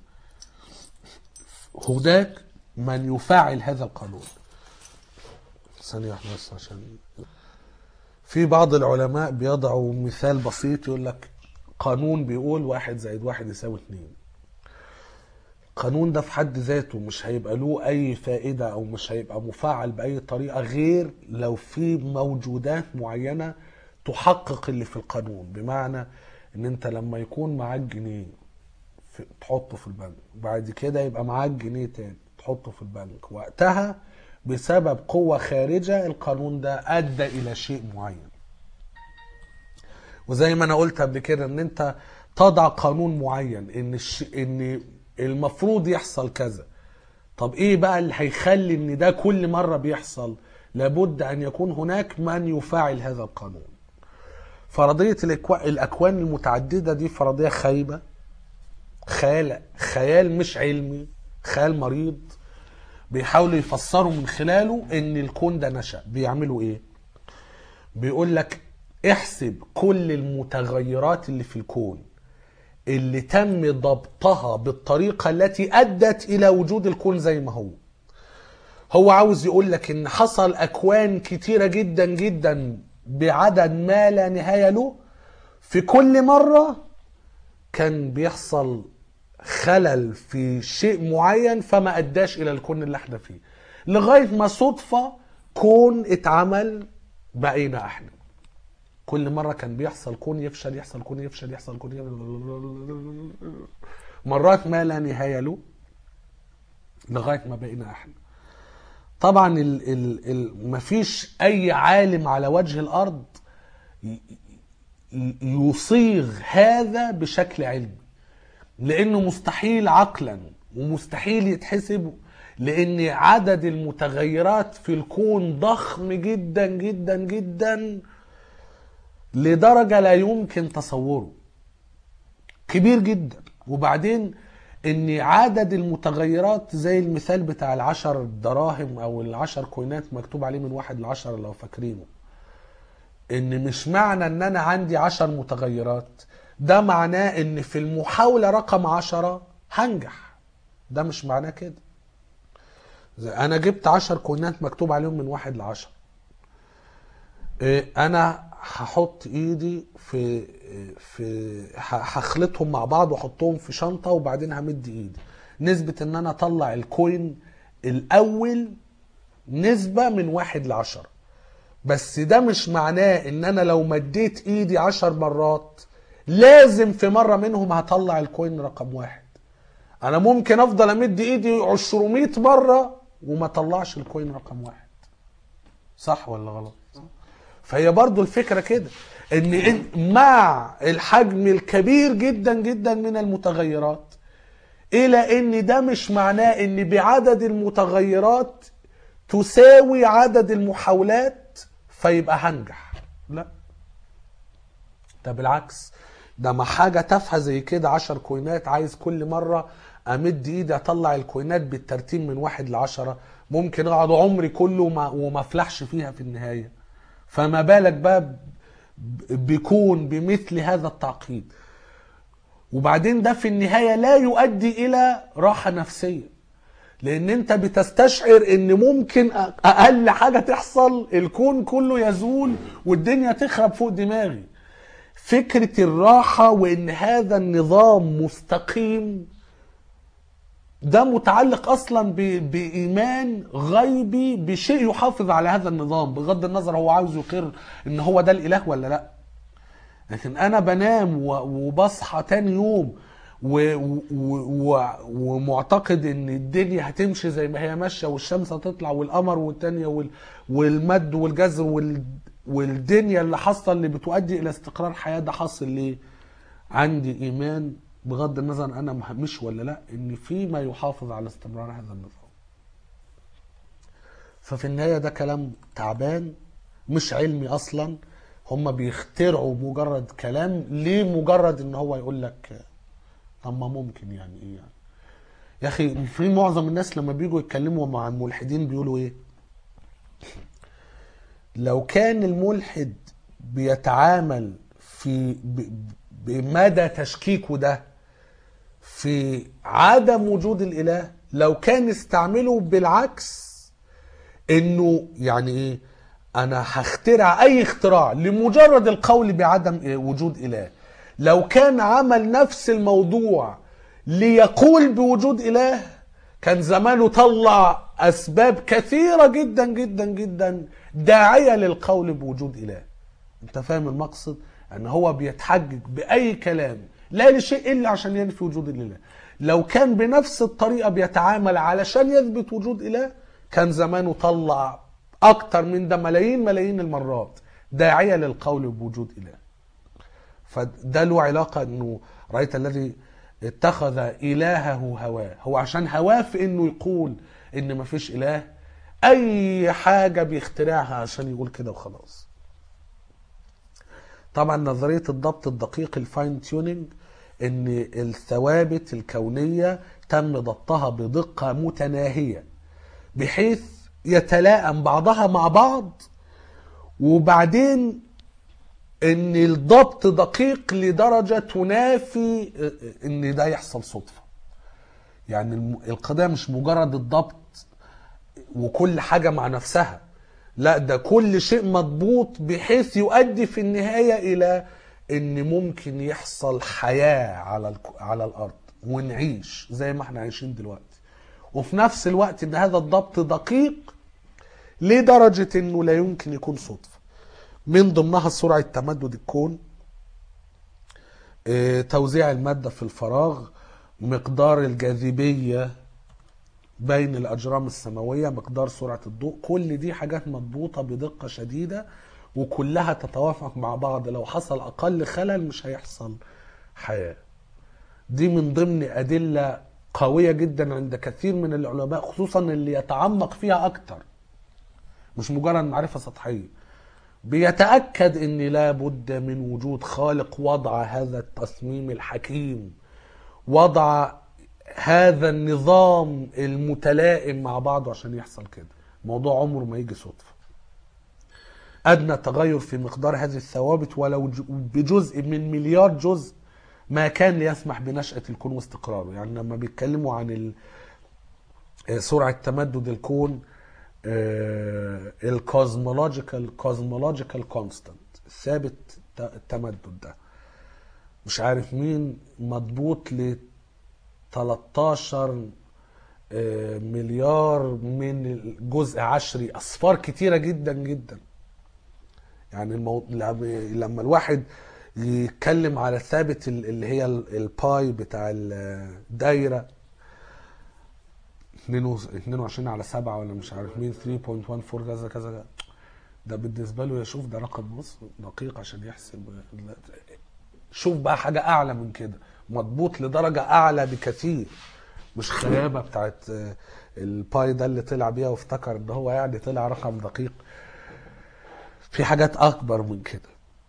هناك من يفعل هذا القانون ثانية واحدة بس عشان في بعض العلماء بيضعوا مثال بسيط يقول لك قانون بيقول واحد زائد واحد يساوي اتنين القانون ده في حد ذاته مش هيبقى له اي فائدة او مش هيبقى مفعل باي طريقة غير لو في موجودات معينة تحقق اللي في القانون بمعنى ان انت لما يكون معاك جنيه في تحطه في البنك بعد كده يبقى معاك جنيه تاني تحطه في البنك وقتها بسبب قوة خارجة القانون ده ادى الى شيء معين وزي ما انا قلت قبل كده ان انت تضع قانون معين ان الش... ان المفروض يحصل كذا طب ايه بقى اللي هيخلي ان ده كل مرة بيحصل لابد ان يكون هناك من يفاعل هذا القانون فرضيه الأكوا- الاكوان المتعدده دي فرضيه خايبه خيال خيال مش علمي خيال مريض بيحاولوا يفسروا من خلاله ان الكون ده نشأ بيعملوا ايه بيقول لك احسب كل المتغيرات اللي في الكون اللي تم ضبطها بالطريقة التي أدت إلى وجود الكون زي ما هو هو عاوز يقول لك إن حصل أكوان كتيرة جدا جدا بعدد ما لا نهاية له في كل مرة كان بيحصل خلل في شيء معين فما أداش إلى الكون اللي احنا فيه لغاية ما صدفة كون اتعمل بقينا احنا كل مرة كان بيحصل كون يفشل يحصل كون يفشل يحصل كون يفشل مرات ما لا نهاية له لغاية ما بقينا احنا طبعا ال ال ال مفيش اي عالم على وجه الارض ي- ي- يصيغ هذا بشكل علمي لانه مستحيل عقلا ومستحيل يتحسب لان عدد المتغيرات في الكون ضخم جدا جدا جدا لدرجة لا يمكن تصوره كبير جدا وبعدين ان عدد المتغيرات زي المثال بتاع العشر دراهم او العشر كوينات مكتوب عليه من واحد لعشرة لو فاكرينه ان مش معنى ان انا عندي عشر متغيرات ده معناه ان في المحاولة رقم عشرة هنجح ده مش معناه كده زي انا جبت عشر كوينات مكتوب عليهم من واحد لعشرة إيه، انا هحط ايدي في في ه- هخلطهم مع بعض واحطهم في شنطه وبعدين همد ايدي نسبه ان انا اطلع الكوين الاول نسبه من واحد لعشرة بس ده مش معناه ان انا لو مديت ايدي عشر مرات لازم في مره منهم هطلع الكوين رقم واحد انا ممكن افضل امد ايدي 200 مره وما طلعش الكوين رقم واحد صح ولا غلط فهي برضو الفكرة كده ان إن- مع الحجم الكبير جدا جدا من المتغيرات الى ان ده مش معناه ان بعدد المتغيرات تساوي عدد المحاولات فيبقى هنجح لا ده بالعكس ده ما حاجة تافهة زي كده عشر كوينات عايز كل مرة امد ايدي اطلع الكوينات بالترتيب من واحد لعشرة ممكن اقعد عمري كله وما, وما افلحش فيها في النهاية فما بالك بقى ب- بيكون بمثل هذا التعقيد وبعدين ده في النهاية لا يؤدي إلى راحة نفسية لأن أنت بتستشعر إن ممكن أ- أقل حاجة تحصل الكون كله يزول والدنيا تخرب فوق دماغي فكرة الراحة وإن هذا النظام مستقيم ده متعلق اصلا ب- بايمان غيبي بشيء يحافظ على هذا النظام بغض النظر هو عاوز يقر ان هو ده الاله ولا لا لكن انا بنام و- وبصحى تاني يوم و- و- و- ومعتقد ان الدنيا هتمشي زي ما هي ماشيه والشمس هتطلع والقمر والتانية وال- والمد والجزر وال- والدنيا اللي حاصله اللي بتؤدي الى استقرار حياه ده حاصل ليه؟ عندي ايمان بغض النظر انا مش ولا لا ان في ما يحافظ على استمرار هذا النظام ففي النهايه ده كلام تعبان مش علمي اصلا هم بيخترعوا مجرد كلام ليه مجرد ان هو يقول لك طب ما ممكن يعني ايه يعني يا اخي في معظم الناس لما بيجوا يتكلموا مع الملحدين بيقولوا ايه لو كان الملحد بيتعامل في ب- بمدى تشكيكه ده في عدم وجود الاله لو كان استعمله بالعكس انه يعني ايه انا هخترع اي اختراع لمجرد القول بعدم إيه وجود اله لو كان عمل نفس الموضوع ليقول بوجود اله كان زمانه طلع اسباب كثيره جدا جدا جدا داعيه للقول بوجود اله انت فاهم المقصد ان هو بيتحجج باي كلام لا لشيء الا عشان ينفي وجود الاله لو كان بنفس الطريقه بيتعامل علشان يثبت وجود اله كان زمانه طلع اكتر من ده ملايين ملايين المرات داعيه للقول بوجود اله فده له علاقه انه رايت الذي اتخذ الهه هواه هو عشان هواه في انه يقول ان مفيش اله اي حاجة بيخترعها عشان يقول كده وخلاص طبعا نظرية الضبط الدقيق الفاين تيونينج ان الثوابت الكونية تم ضبطها بدقة متناهية بحيث يتلائم بعضها مع بعض وبعدين ان الضبط دقيق لدرجة تنافي ان ده يحصل صدفة يعني الم- القضية مش مجرد الضبط وكل حاجة مع نفسها لا ده كل شيء مضبوط بحيث يؤدي في النهاية إلى إن ممكن يحصل حياة على الك- على الأرض ونعيش زي ما احنا عايشين دلوقتي وفي نفس الوقت إن هذا الضبط دقيق لدرجة إنه لا يمكن يكون صدفة من ضمنها سرعة تمدد الكون آه، توزيع المادة في الفراغ مقدار الجاذبية بين الأجرام السماوية مقدار سرعة الضوء كل دي حاجات مضبوطة بدقة شديدة وكلها تتوافق مع بعض لو حصل أقل خلل مش هيحصل حياة دي من ضمن أدلة قوية جدا عند كثير من العلماء خصوصا اللي يتعمق فيها أكتر مش مجرد معرفة سطحية بيتأكد أن لا بد من وجود خالق وضع هذا التصميم الحكيم وضع هذا النظام المتلائم مع بعضه عشان يحصل كده موضوع عمره ما يجي صدفة أدنى تغير في مقدار هذه الثوابت ولو ج- بجزء من مليار جزء ما كان ليسمح بنشأة الكون واستقراره يعني لما بيتكلموا عن ال- آه، سرعة تمدد الكون الكوزمولوجيكال كوزمولوجيكال كونستانت ثابت الت- التمدد ده مش عارف مين مضبوط ل 13 آه، مليار من الجزء عشري اصفار كتيره جدا جدا يعني المو... لما الواحد يتكلم على ثابت ال- اللي هي ال- الباي بتاع الدايره 22 على 7 ولا مش عارف مين 3.14 كذا كذا ده بالنسبه له يشوف ده رقم بص دقيق عشان يحسب شوف بقى حاجه اعلى من كده مضبوط لدرجه اعلى بكثير مش خيابه بتاعت آه، الباي ده اللي طلع بيها وافتكر ان هو يعني طلع رقم دقيق في حاجات اكبر من كده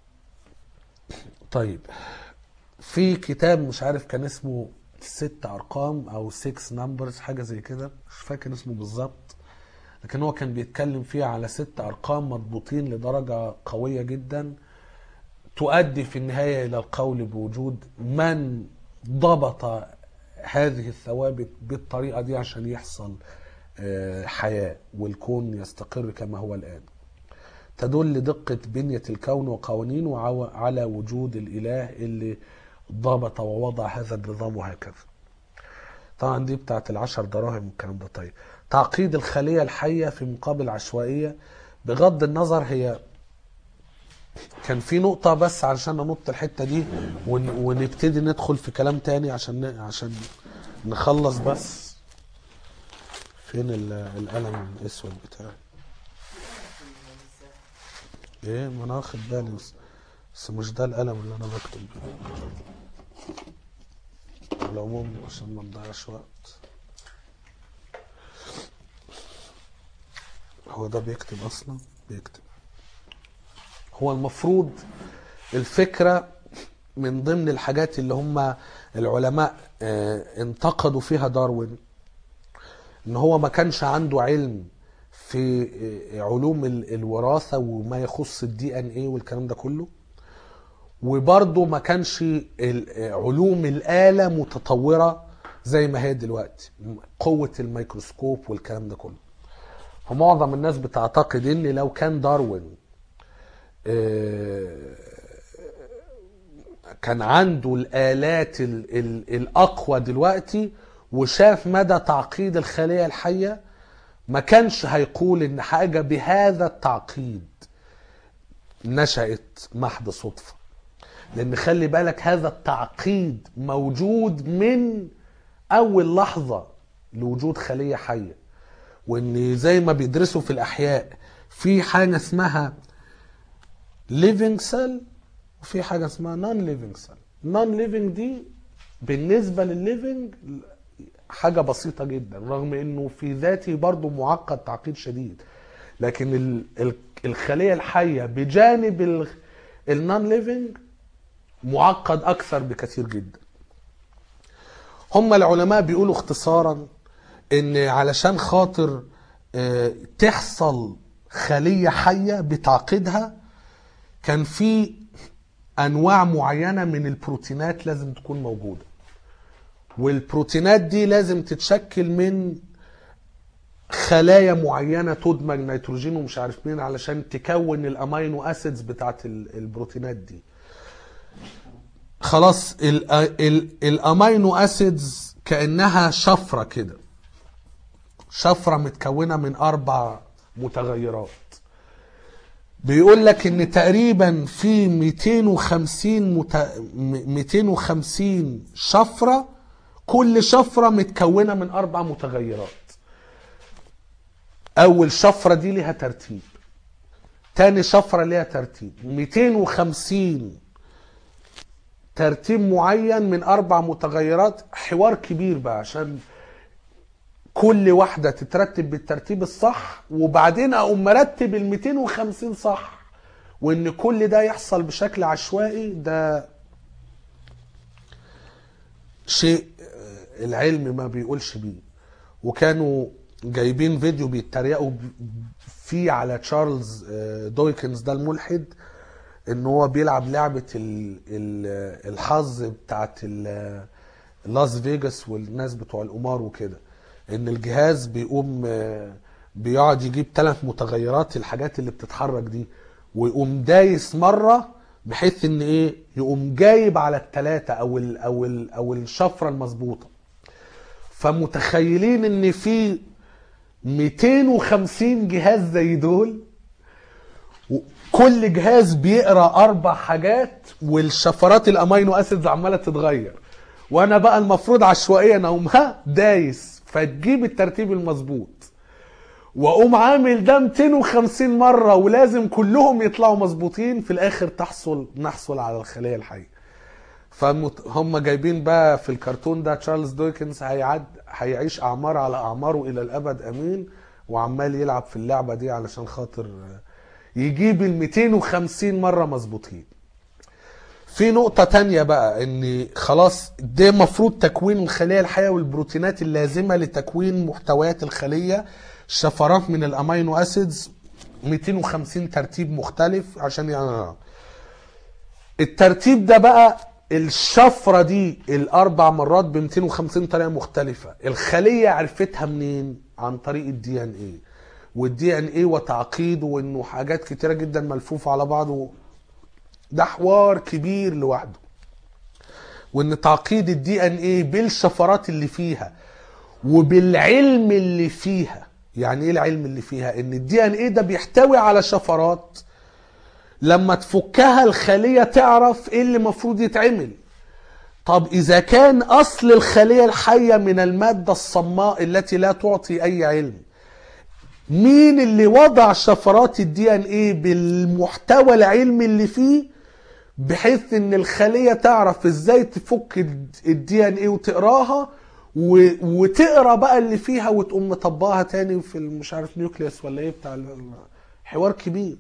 طيب في كتاب مش عارف كان اسمه ست ارقام او 6 نمبرز حاجه زي كده مش فاكر اسمه بالظبط لكن هو كان بيتكلم فيه على ست ارقام مضبوطين لدرجه قويه جدا تؤدي في النهايه الى القول بوجود من ضبط هذه الثوابت بالطريقه دي عشان يحصل آه، حياه والكون يستقر كما هو الان تدل دقة بنية الكون وقوانينه وعو- على وجود الإله اللي ضبط ووضع هذا النظام وهكذا طبعا دي بتاعت العشر دراهم والكلام ده طيب تعقيد الخلية الحية في مقابل عشوائية بغض النظر هي كان في نقطة بس علشان ننط الحتة دي ون... ونبتدي ندخل في كلام تاني عشان ن... عشان نخلص بس فين ال- القلم الأسود بتاعي ايه ما انا واخد بالي بس بس مش ده القلم اللي انا بكتب بيه على العموم عشان ما نضيعش وقت هو ده بيكتب اصلا بيكتب هو المفروض الفكرة من ضمن الحاجات اللي هم العلماء آه، انتقدوا فيها داروين ان هو ما كانش عنده علم في علوم ال- الوراثة وما يخص الدي ان ايه والكلام ده كله وبرضه ما كانش ال- علوم الآلة متطورة زي ما هي دلوقتي قوة الميكروسكوب والكلام ده كله فمعظم الناس بتعتقد ان لو كان داروين آه، كان عنده الآلات ال ال الأقوى دلوقتي وشاف مدى تعقيد الخلية الحية ما كانش هيقول إن حاجة بهذا التعقيد نشأت محض صدفة لأن خلي بالك هذا التعقيد موجود من أول لحظة لوجود خلية حية وإن زي ما بيدرسوا في الأحياء في حاجة اسمها living cell وفي حاجه اسمها non living cell non living دي بالنسبه للليفنج حاجة بسيطة جدا رغم انه في ذاته برضه معقد تعقيد شديد لكن ال- ال- الخلية الحية بجانب النون ليفنج معقد اكثر بكثير جدا هم العلماء بيقولوا اختصارا ان علشان خاطر آه، تحصل خلية حية بتعقيدها كان في انواع معينة من البروتينات لازم تكون موجودة والبروتينات دي لازم تتشكل من خلايا معينة تدمج نيتروجين ومش عارف مين علشان تكون الامينو اسيدز بتاعت ال- البروتينات دي خلاص ال- ال- الامينو اسيدز كانها شفره كده شفره متكونه من اربع متغيرات بيقول لك ان تقريبا في 250 مت... م- 250 شفره كل شفره متكونه من اربع متغيرات اول شفره دي ليها ترتيب تاني شفره ليها ترتيب 250 ترتيب معين من اربع متغيرات حوار كبير بقى عشان كل واحده تترتب بالترتيب الصح وبعدين اقوم مرتب ال 250 صح وان كل ده يحصل بشكل عشوائي ده شيء آه، العلم ما بيقولش بيه وكانوا جايبين فيديو بيتريقوا ب- فيه على تشارلز آه، دويكنز ده الملحد ان هو بيلعب لعبه ال- ال- الحظ بتاعت ال- لاس فيجاس والناس بتوع القمار وكده ان الجهاز بيقوم آه، بيقعد يجيب ثلاث متغيرات الحاجات اللي بتتحرك دي ويقوم دايس مره بحيث ان ايه يقوم جايب على الثلاثه او ال او ال او الشفره المظبوطه فمتخيلين ان في 250 جهاز زي دول كل جهاز بيقرا اربع حاجات والشفرات الامينو اسيدز عماله تتغير وانا بقى المفروض عشوائيا اقوم ها دايس فتجيب الترتيب المظبوط واقوم عامل ده 250 مره ولازم كلهم يطلعوا مظبوطين في الاخر تحصل نحصل على الخليه الحيه فهم جايبين بقى في الكرتون ده تشارلز دويكنز هيعد هيعيش اعمار على اعماره الى الابد امين وعمال يلعب في اللعبه دي علشان خاطر يجيب ال 250 مره مظبوطين في نقطة تانية بقى ان خلاص ده مفروض تكوين الخلية الحية والبروتينات اللازمة لتكوين محتويات الخلية شفرات من الامينو اسيدز 250 ترتيب مختلف عشان يعني الترتيب ده بقى الشفرة دي الاربع مرات ب 250 طريقة مختلفة الخلية عرفتها منين عن طريق الدي ان ايه والدي ان ايه وتعقيده وانه حاجات كتيرة جدا ملفوفة على بعض ده حوار كبير لوحده وان تعقيد الدي ان ايه بالشفرات اللي فيها وبالعلم اللي فيها يعني ايه العلم اللي فيها ان الدي ان ايه ده بيحتوي على شفرات لما تفكها الخلية تعرف ايه اللي المفروض يتعمل طب اذا كان اصل الخلية الحية من المادة الصماء التي لا تعطي اي علم مين اللي وضع شفرات الدي ان ايه بالمحتوى العلمي اللي فيه بحيث ان الخليه تعرف ازاي تفك الدي ان ايه وتقراها و... وتقرا بقى اللي فيها وتقوم مطبقها تاني في مش عارف نيوكليوس ولا ايه بتاع ال- حوار كبير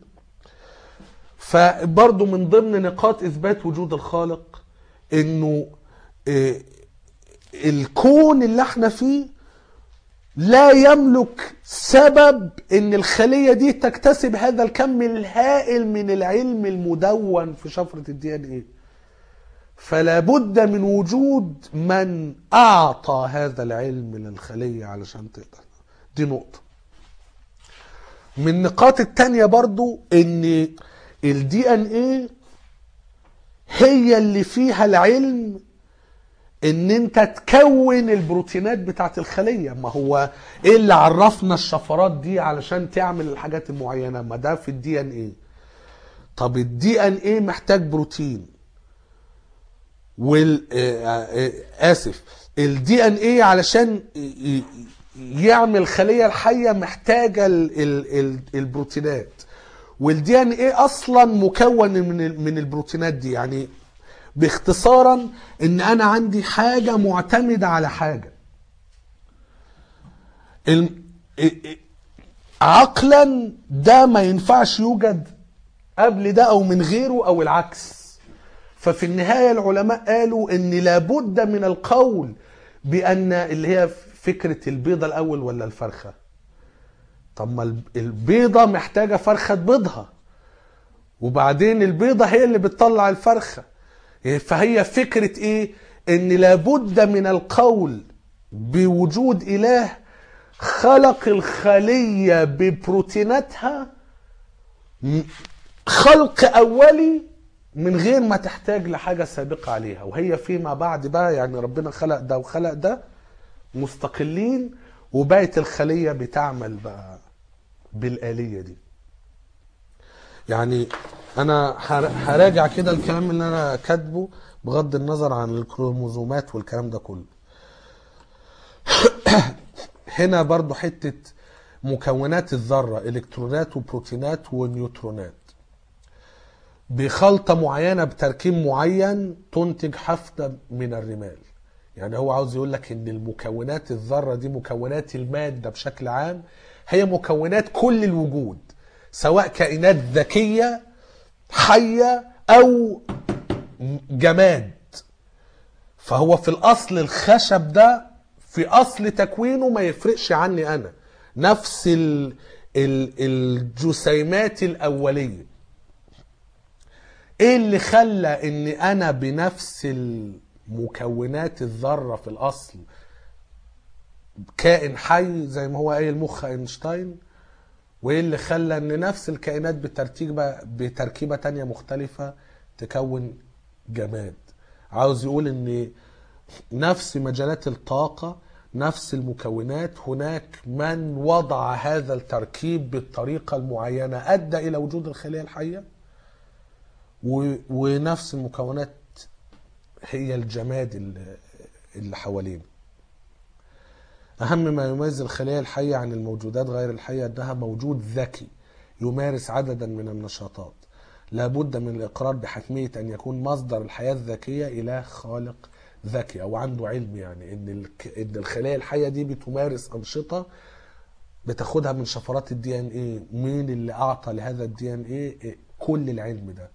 فبرضه من ضمن نقاط اثبات وجود الخالق انه آه، الكون اللي احنا فيه لا يملك سبب ان الخليه دي تكتسب هذا الكم الهائل من العلم المدون في شفره الدي ان ايه فلا بد من وجود من اعطى هذا العلم للخليه علشان تقدر دي نقطه من النقاط التانية برضو ان الدي ان ايه هي اللي فيها العلم ان انت تكون البروتينات بتاعت الخليه ما هو ايه اللي عرفنا الشفرات دي علشان تعمل الحاجات المعينه ما ده في الدي ان ايه طب الدي ان ايه محتاج بروتين وال آه، آه، اسف الدي ان ايه علشان ي- ي- يعمل خليه الحيه محتاجه ال- ال- ال- البروتينات والدي ان ايه اصلا مكون من ال- من البروتينات دي يعني باختصارا ان انا عندي حاجه معتمده على حاجه الم... ا- ا- عقلا ده ما ينفعش يوجد قبل ده او من غيره او العكس ففي النهايه العلماء قالوا ان لابد من القول بان اللي هي فكره البيضه الاول ولا الفرخه طب ما الب- البيضه محتاجه فرخه تبيضها وبعدين البيضه هي اللي بتطلع الفرخه فهي فكره ايه ان لابد من القول بوجود اله خلق الخليه ببروتيناتها خلق اولي من غير ما تحتاج لحاجه سابقه عليها وهي فيما بعد بقى يعني ربنا خلق ده وخلق ده مستقلين وبقت الخليه بتعمل بقى بالاليه دي يعني انا هر- هراجع كده الكلام اللي انا كاتبه بغض النظر عن الكروموزومات والكلام ده كله هنا برضو حتة مكونات الذرة الكترونات وبروتينات ونيوترونات بخلطة معينة بتركيب معين تنتج حفنة من الرمال يعني هو عاوز يقول لك ان المكونات الذرة دي مكونات المادة بشكل عام هي مكونات كل الوجود سواء كائنات ذكية حية او جماد فهو في الاصل الخشب ده في اصل تكوينه ما يفرقش عني انا نفس ال ال الجسيمات الاوليه ايه اللي خلى ان انا بنفس المكونات الذره في الاصل كائن حي زي ما هو قايل مخ اينشتاين وايه اللي خلى ان نفس الكائنات بترتيبه بتركيبه تانية مختلفه تكون جماد عاوز يقول ان نفس مجالات الطاقة نفس المكونات هناك من وضع هذا التركيب بالطريقة المعينة أدى إلى وجود الخلية الحية و- ونفس المكونات هي الجماد اللي- اللي حوالينا أهم ما يميز الخلية الحية عن الموجودات غير الحية أنها موجود ذكي يمارس عددا من النشاطات لابد من الإقرار بحتمية أن يكون مصدر الحياة الذكية إله خالق ذكي أو عنده علم يعني إن الك- إن الخلايا الحية دي بتمارس أنشطة بتاخدها من شفرات الدي ان ايه مين اللي اعطى لهذا الدي ان ايه كل العلم ده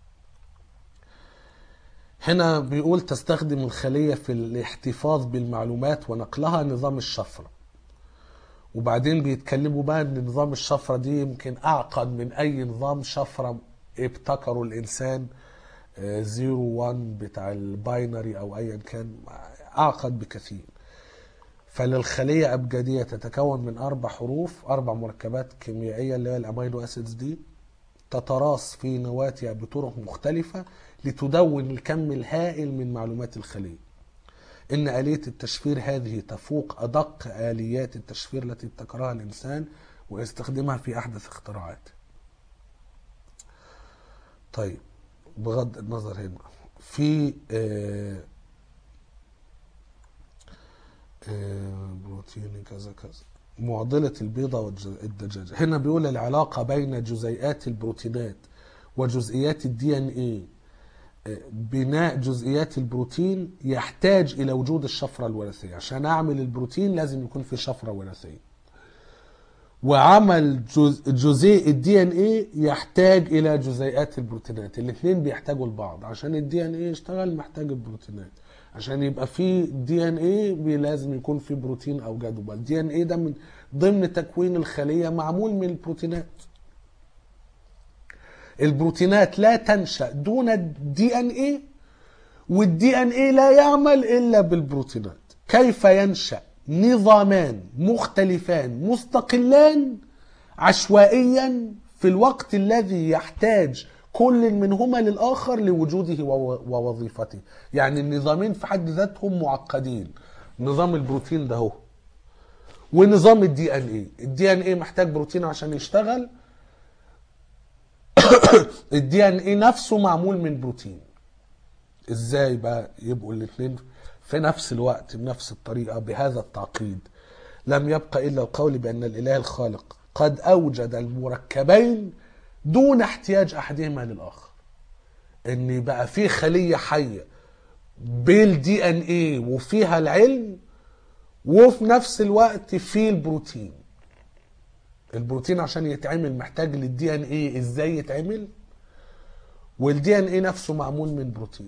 هنا بيقول تستخدم الخلية في الاحتفاظ بالمعلومات ونقلها نظام الشفرة وبعدين بيتكلموا بقى ان نظام الشفرة دي يمكن اعقد من اي نظام شفرة ابتكره الانسان زيرو وان بتاع الباينري او ايا كان اعقد بكثير فللخلية أبجدية تتكون من أربع حروف أربع مركبات كيميائية اللي هي الأمينو أسيدز دي تتراص في نواتها بطرق مختلفة لتدون الكم الهائل من معلومات الخلية إن آلية التشفير هذه تفوق أدق آليات التشفير التي ابتكرها الإنسان ويستخدمها في أحدث اختراعاته طيب بغض النظر هنا في آه آه، بروتين كذا كذا معضلة البيضة والدجاجة هنا بيقول العلاقة بين جزيئات البروتينات وجزئيات الدي ان ايه بناء جزئيات البروتين يحتاج الى وجود الشفرة الوراثية عشان اعمل البروتين لازم يكون في شفرة وراثية وعمل جز... جزيء الدي ان ايه يحتاج الى جزيئات البروتينات الاثنين بيحتاجوا لبعض عشان الدي ان ايه يشتغل محتاج البروتينات عشان يبقى في دي ان ايه لازم يكون في بروتين او جدول الدي ان ايه ده من ضمن تكوين الخليه معمول من البروتينات البروتينات لا تنشا دون الدي ان ايه والدي ان ايه لا يعمل الا بالبروتينات كيف ينشا نظامان مختلفان مستقلان عشوائيا في الوقت الذي يحتاج كل منهما للآخر لوجوده ووظيفته يعني النظامين في حد ذاتهم معقدين نظام البروتين ده هو ونظام الدي ان ايه الدي ان ايه محتاج بروتين عشان يشتغل الدي ان ايه نفسه معمول من بروتين ازاي بقى يبقوا الاثنين في نفس الوقت بنفس الطريقة بهذا التعقيد لم يبقى إلا القول بأن الإله الخالق قد أوجد المركبين دون احتياج أحدهما للآخر إن بقى في خلية حية بالدي ان ايه وفيها العلم وفي نفس الوقت في البروتين البروتين عشان يتعمل محتاج للدي ان ايه ازاي يتعمل والدي ان ايه نفسه معمول من بروتين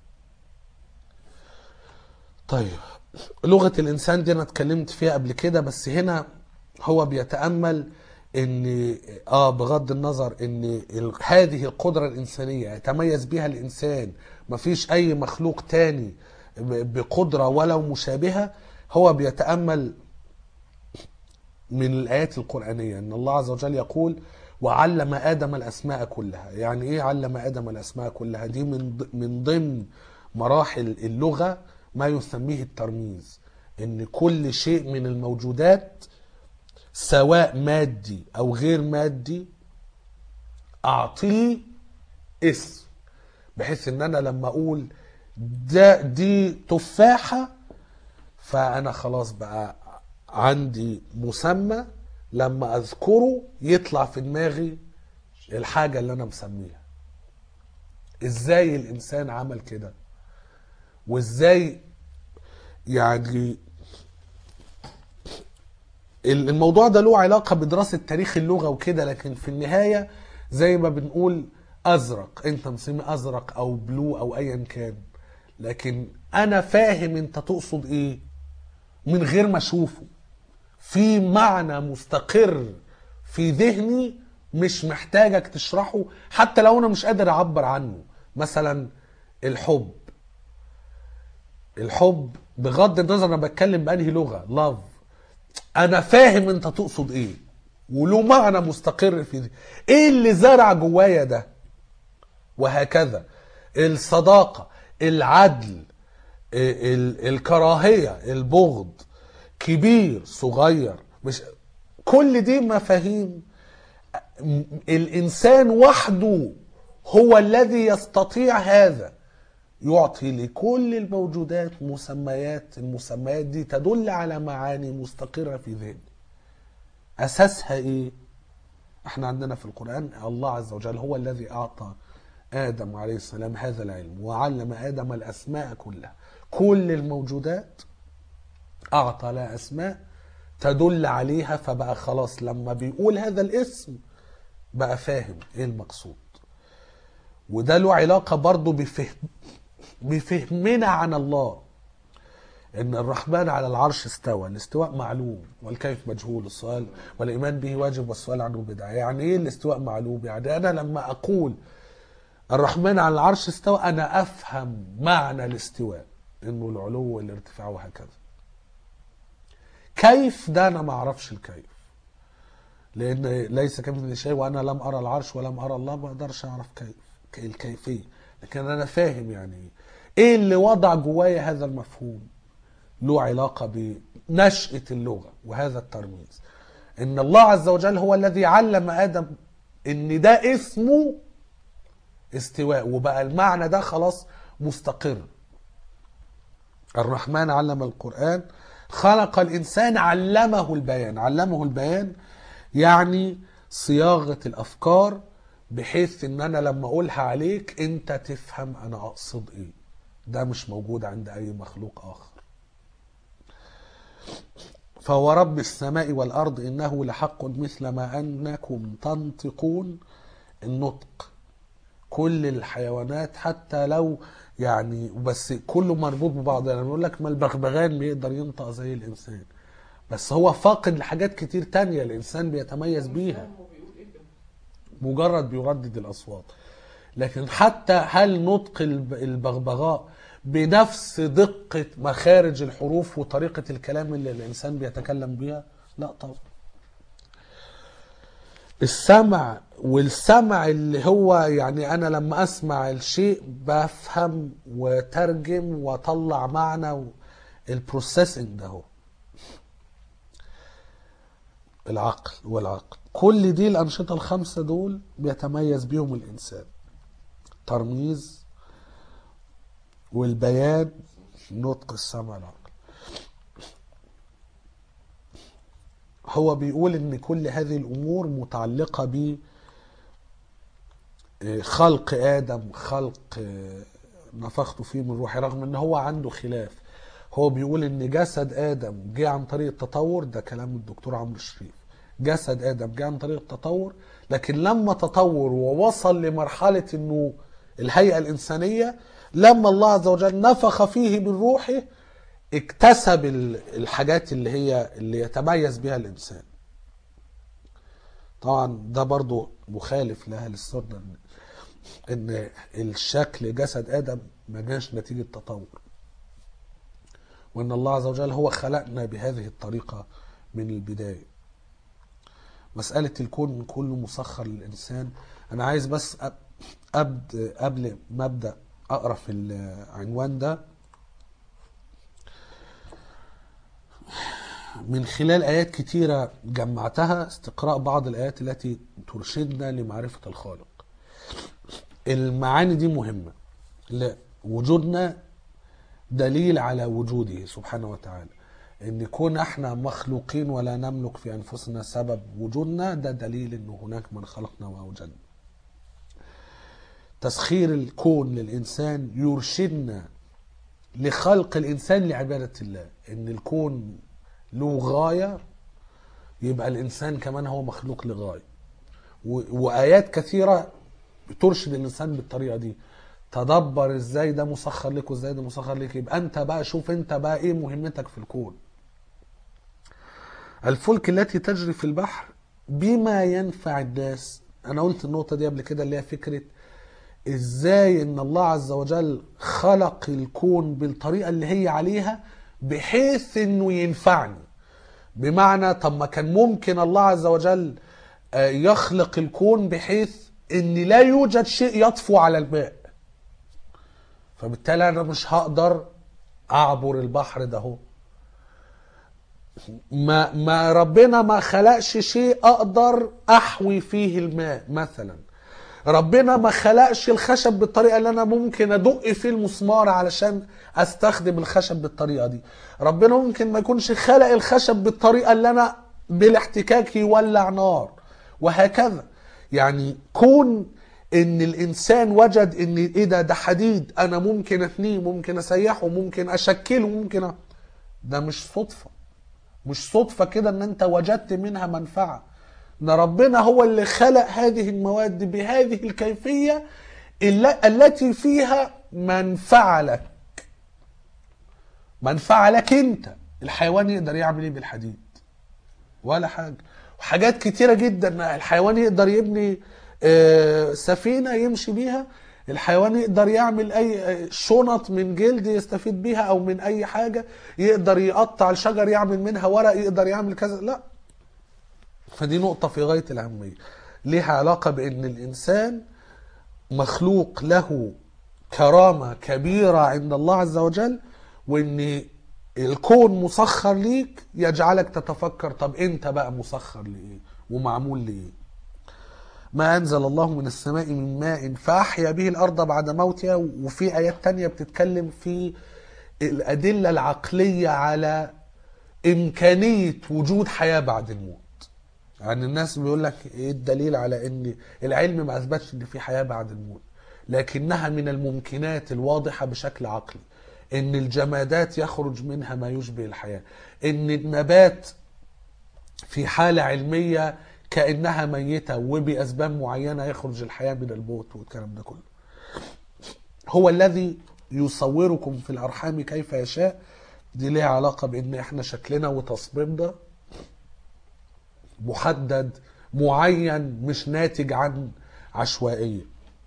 طيب لغة الإنسان دي أنا اتكلمت فيها قبل كده بس هنا هو بيتأمل إن آه بغض النظر إن ال- هذه القدرة الإنسانية يتميز بها الإنسان مفيش أي مخلوق تاني ب- بقدرة ولو مشابهة هو بيتأمل من الآيات القرآنية إن الله عز وجل يقول وعلم آدم الأسماء كلها يعني إيه علم آدم الأسماء كلها دي من ض- من ضمن مراحل اللغة ما يسميه الترميز إن كل شيء من الموجودات سواء مادي أو غير مادي أعطيه اسم بحيث إن أنا لما أقول ده دي تفاحة فانا خلاص بقى عندي مسمى لما اذكره يطلع في دماغي الحاجة اللي انا مسميها ازاي الانسان عمل كده وازاي يعني ال- الموضوع ده له علاقة بدراسة تاريخ اللغة وكده لكن في النهاية زي ما بنقول أزرق أنت مسمي أزرق أو بلو أو أيا كان لكن أنا فاهم أنت تقصد إيه من غير ما أشوفه في معنى مستقر في ذهني مش محتاجك تشرحه حتى لو أنا مش قادر أعبر عنه مثلا الحب الحب بغض النظر انا بتكلم بانهي لغه لاف انا فاهم انت تقصد ايه وله معنى مستقر في دي ايه اللي زرع جوايا ده وهكذا الصداقه العدل ال- الكراهيه البغض كبير صغير مش كل دي مفاهيم م- الانسان وحده هو الذي يستطيع هذا يعطي لكل الموجودات مسميات المسميات دي تدل على معاني مستقرة في ذهنه أساسها إيه؟ احنا عندنا في القرآن الله عز وجل هو الذي أعطى آدم عليه السلام هذا العلم وعلم آدم الأسماء كلها كل الموجودات أعطى لها أسماء تدل عليها فبقى خلاص لما بيقول هذا الاسم بقى فاهم إيه المقصود وده له علاقة برضه بفهم بفهمنا عن الله ان الرحمن على العرش استوى الاستواء معلوم والكيف مجهول السؤال والايمان به واجب والسؤال عنه بدعه يعني ايه الاستواء معلوم يعني انا لما اقول الرحمن على العرش استوى انا افهم معنى الاستواء انه العلو والارتفاع وهكذا كيف ده انا ما اعرفش الكيف لان ليس كمثل شيء وانا لم ارى العرش ولم ارى الله ما اقدرش اعرف كيف الكيفيه لكن انا فاهم يعني ايه ايه اللي وضع جوايا هذا المفهوم له علاقه بنشاه اللغه وهذا الترميز ان الله عز وجل هو الذي علم ادم ان ده اسمه استواء وبقى المعنى ده خلاص مستقر الرحمن علم القرآن خلق الإنسان علمه البيان علمه البيان يعني صياغة الأفكار بحيث إن أنا لما أقولها عليك أنت تفهم أنا أقصد إيه ده مش موجود عند أي مخلوق آخر فهو رب السماء والأرض إنه لحق مثل ما أنكم تنطقون النطق كل الحيوانات حتى لو يعني بس كله مربوط ببعض يعني بيقول لك ما البغبغان بيقدر ينطق زي الانسان بس هو فاقد لحاجات كتير تانية الانسان بيتميز بيها هو بيقول ايه كده؟ مجرد بيردد الاصوات لكن حتى هل نطق الب- البغبغاء بنفس دقة مخارج الحروف وطريقة الكلام اللي الإنسان بيتكلم بيها؟ لا طبعا. السمع والسمع اللي هو يعني أنا لما أسمع الشيء بفهم وترجم وأطلع معنى البروسيسنج ده هو. العقل والعقل كل دي الأنشطة الخمسة دول بيتميز بيهم الإنسان ترميز والبيان نطق السمع العقل هو بيقول ان كل هذه الامور متعلقه ب آه، خلق ادم خلق آه، نفخت فيه من روحي رغم ان هو عنده خلاف هو بيقول ان جسد ادم جه عن طريق التطور ده كلام الدكتور عمرو شريف جسد ادم جه عن طريق التطور لكن لما تطور ووصل لمرحله انه الهيئه الانسانيه لما الله عز وجل نفخ فيه من روحه اكتسب ال- الحاجات اللي هي اللي يتميز بها الانسان طبعا ده برضو مخالف لاهل السنه إن- ان الشكل جسد ادم ما جاش نتيجه تطور وان الله عز وجل هو خلقنا بهذه الطريقه من البدايه مساله الكون كله مسخر للانسان انا عايز بس أب- أبد قبل ما ابدا اقرا في العنوان ده من خلال آيات كتيرة جمعتها استقراء بعض الآيات التي ترشدنا لمعرفة الخالق المعاني دي مهمة لا وجودنا دليل على وجوده سبحانه وتعالى ان كون احنا مخلوقين ولا نملك في انفسنا سبب وجودنا ده دليل ان هناك من خلقنا واوجدنا تسخير الكون للانسان يرشدنا لخلق الانسان لعباده الله ان الكون له غايه يبقى الانسان كمان هو مخلوق لغايه و- وايات كثيره بترشد الانسان بالطريقه دي تدبر ازاي ده مسخر لك وازاي ده مسخر لك يبقى انت بقى شوف انت بقى ايه مهمتك في الكون الفلك التي تجري في البحر بما ينفع الناس انا قلت النقطه دي قبل كده اللي هي فكره ازاي ان الله عز وجل خلق الكون بالطريقه اللي هي عليها بحيث انه ينفعني بمعنى طب ما كان ممكن الله عز وجل آه، يخلق الكون بحيث ان لا يوجد شيء يطفو على الماء فبالتالي انا مش هقدر اعبر البحر ده هو ما ما ربنا ما خلقش شيء اقدر احوي فيه الماء مثلا ربنا ما خلقش الخشب بالطريقه اللي انا ممكن ادق فيه المسمار علشان استخدم الخشب بالطريقه دي ربنا ممكن ما يكونش خلق الخشب بالطريقه اللي انا بالاحتكاك يولع نار وهكذا يعني كون ان الانسان وجد ان ايه ده ده حديد انا ممكن اثنيه ممكن اسيحه ممكن اشكله ممكن أ... ده مش صدفه مش صدفة كده ان انت وجدت منها منفعة ان ربنا هو اللي خلق هذه المواد بهذه الكيفية الل- التي فيها منفعة لك منفعة لك انت الحيوان يقدر يعمل ايه بالحديد ولا حاجة وحاجات كتيرة جدا الحيوان يقدر يبني آه، سفينة يمشي بيها الحيوان يقدر يعمل اي آه، شنط من جلد يستفيد بيها او من اي حاجة يقدر يقطع الشجر يعمل منها ورق يقدر يعمل كذا لا فدي نقطة في غاية الأهمية ليها علاقة بأن الإنسان مخلوق له كرامة كبيرة عند الله عز وجل وأن الكون مسخر ليك يجعلك تتفكر طب أنت بقى مسخر لإيه ومعمول لإيه ما أنزل الله من السماء من ماء فأحيا به الأرض بعد موتها وفي آيات تانية بتتكلم في الأدلة العقلية على إمكانية وجود حياة بعد الموت يعني الناس بيقول لك ايه الدليل على ان العلم ما اثبتش ان في حياه بعد الموت لكنها من الممكنات الواضحه بشكل عقلي ان الجمادات يخرج منها ما يشبه الحياه ان النبات في حاله علميه كانها ميته وباسباب معينه يخرج الحياه من الموت والكلام ده كله هو الذي يصوركم في الارحام كيف يشاء دي ليها علاقه بان احنا شكلنا وتصميمنا محدد معين مش ناتج عن عشوائيه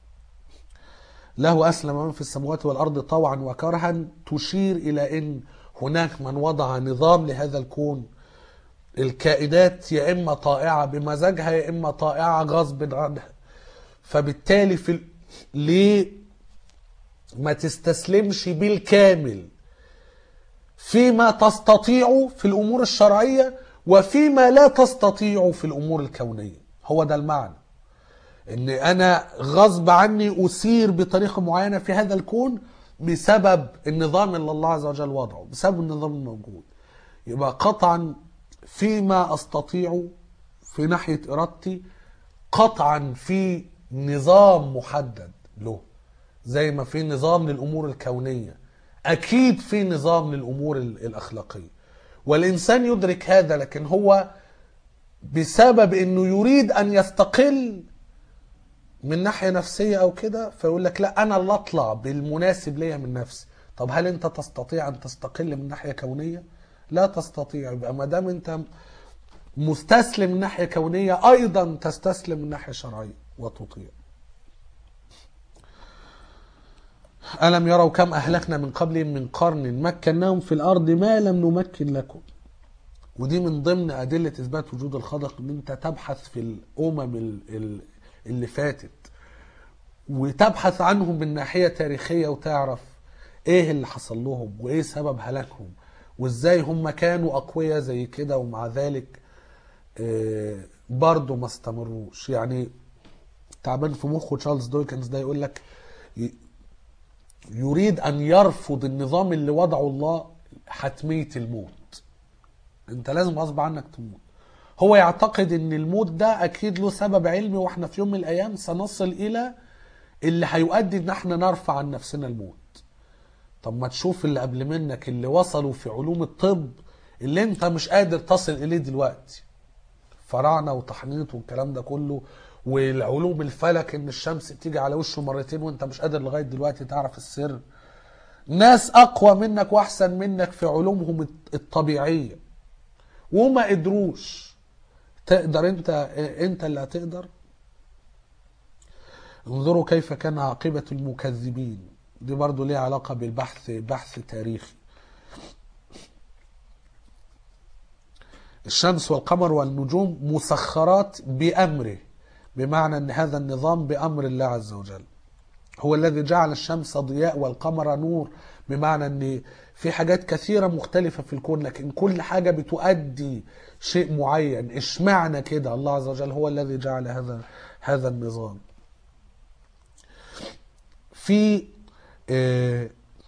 له اسلم من في السماوات والارض طوعا وكرها تشير الى ان هناك من وضع نظام لهذا الكون الكائنات يا اما طائعه بمزاجها يا اما طائعه غصب عنها فبالتالي في ال- ليه ما تستسلمش بالكامل فيما تستطيع في الامور الشرعيه وفيما لا تستطيع في الامور الكونيه هو ده المعنى ان انا غصب عني اسير بطريقه معينه في هذا الكون بسبب النظام اللي الله عز وجل وضعه بسبب النظام الموجود يبقى قطعا فيما استطيع في ناحيه ارادتي قطعا في نظام محدد له زي ما في نظام للامور الكونيه اكيد في نظام للامور ال- الاخلاقيه والانسان يدرك هذا لكن هو بسبب انه يريد ان يستقل من ناحيه نفسيه او كده فيقول لك لا انا اللي اطلع بالمناسب ليا من نفسي طب هل انت تستطيع ان تستقل من ناحيه كونيه لا تستطيع يبقى ما دام انت مستسلم من ناحيه كونيه ايضا تستسلم من ناحيه شرعيه وتطيع ألم يروا كم أهلكنا من قبلهم من قرن مكناهم في الأرض ما لم نمكن لكم ودي من ضمن أدلة إثبات وجود الخلق إن أنت تبحث في الأمم ال- ال- اللي فاتت وتبحث عنهم من ناحية تاريخية وتعرف إيه اللي حصل لهم وإيه سبب هلاكهم وإزاي هم كانوا أقوياء زي كده ومع ذلك آه، برضه ما استمروش يعني تعبان في مخه تشارلز دويكنز ده يقول لك ي- يريد ان يرفض النظام اللي وضعه الله حتميه الموت انت لازم غصب عنك تموت هو يعتقد ان الموت ده اكيد له سبب علمي واحنا في يوم من الايام سنصل الى اللي هيؤدي ان احنا نرفع عن نفسنا الموت طب ما تشوف اللي قبل منك اللي وصلوا في علوم الطب اللي انت مش قادر تصل اليه دلوقتي فراعنه وتحنيط والكلام ده كله والعلوم الفلك ان الشمس تيجي على وشه مرتين وانت مش قادر لغايه دلوقتي تعرف السر ناس اقوى منك واحسن منك في علومهم الطبيعيه وما قدروش تقدر انت انت اللي هتقدر انظروا كيف كان عاقبة المكذبين دي برضو ليها علاقة بالبحث بحث تاريخي الشمس والقمر والنجوم مسخرات بأمره بمعنى أن هذا النظام بأمر الله عز وجل هو الذي جعل الشمس ضياء والقمر نور بمعنى أن في حاجات كثيرة مختلفة في الكون لكن كل حاجة بتؤدي شيء معين اشمعنى كده الله عز وجل هو الذي جعل هذا هذا النظام في آه،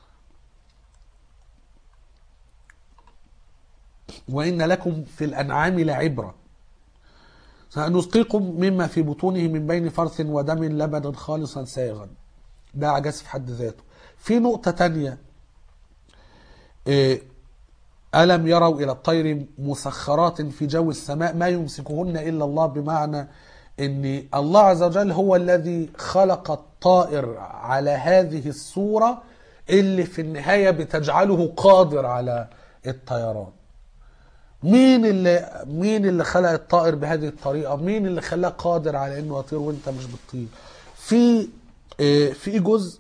وإن لكم في الأنعام لعبرة سنسقيكم مما في بطونه من بين فرث ودم لبنا خالصا سائغا ده عجز في حد ذاته في نقطة تانية آه، ألم يروا إلى الطير مسخرات في جو السماء ما يمسكهن إلا الله بمعنى أن الله عز وجل هو الذي خلق الطائر على هذه الصورة اللي في النهاية بتجعله قادر على الطيران مين اللي مين اللي خلق الطائر بهذه الطريقة مين اللي خلاه قادر على انه يطير وانت مش بتطير في آه، في جزء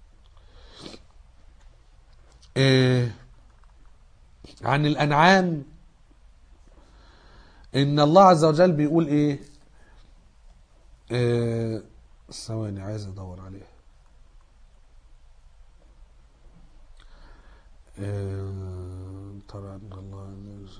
آه، عن الانعام ان الله عز وجل بيقول ايه آه، ثواني عايز ادور عليه آه، ترى ان الله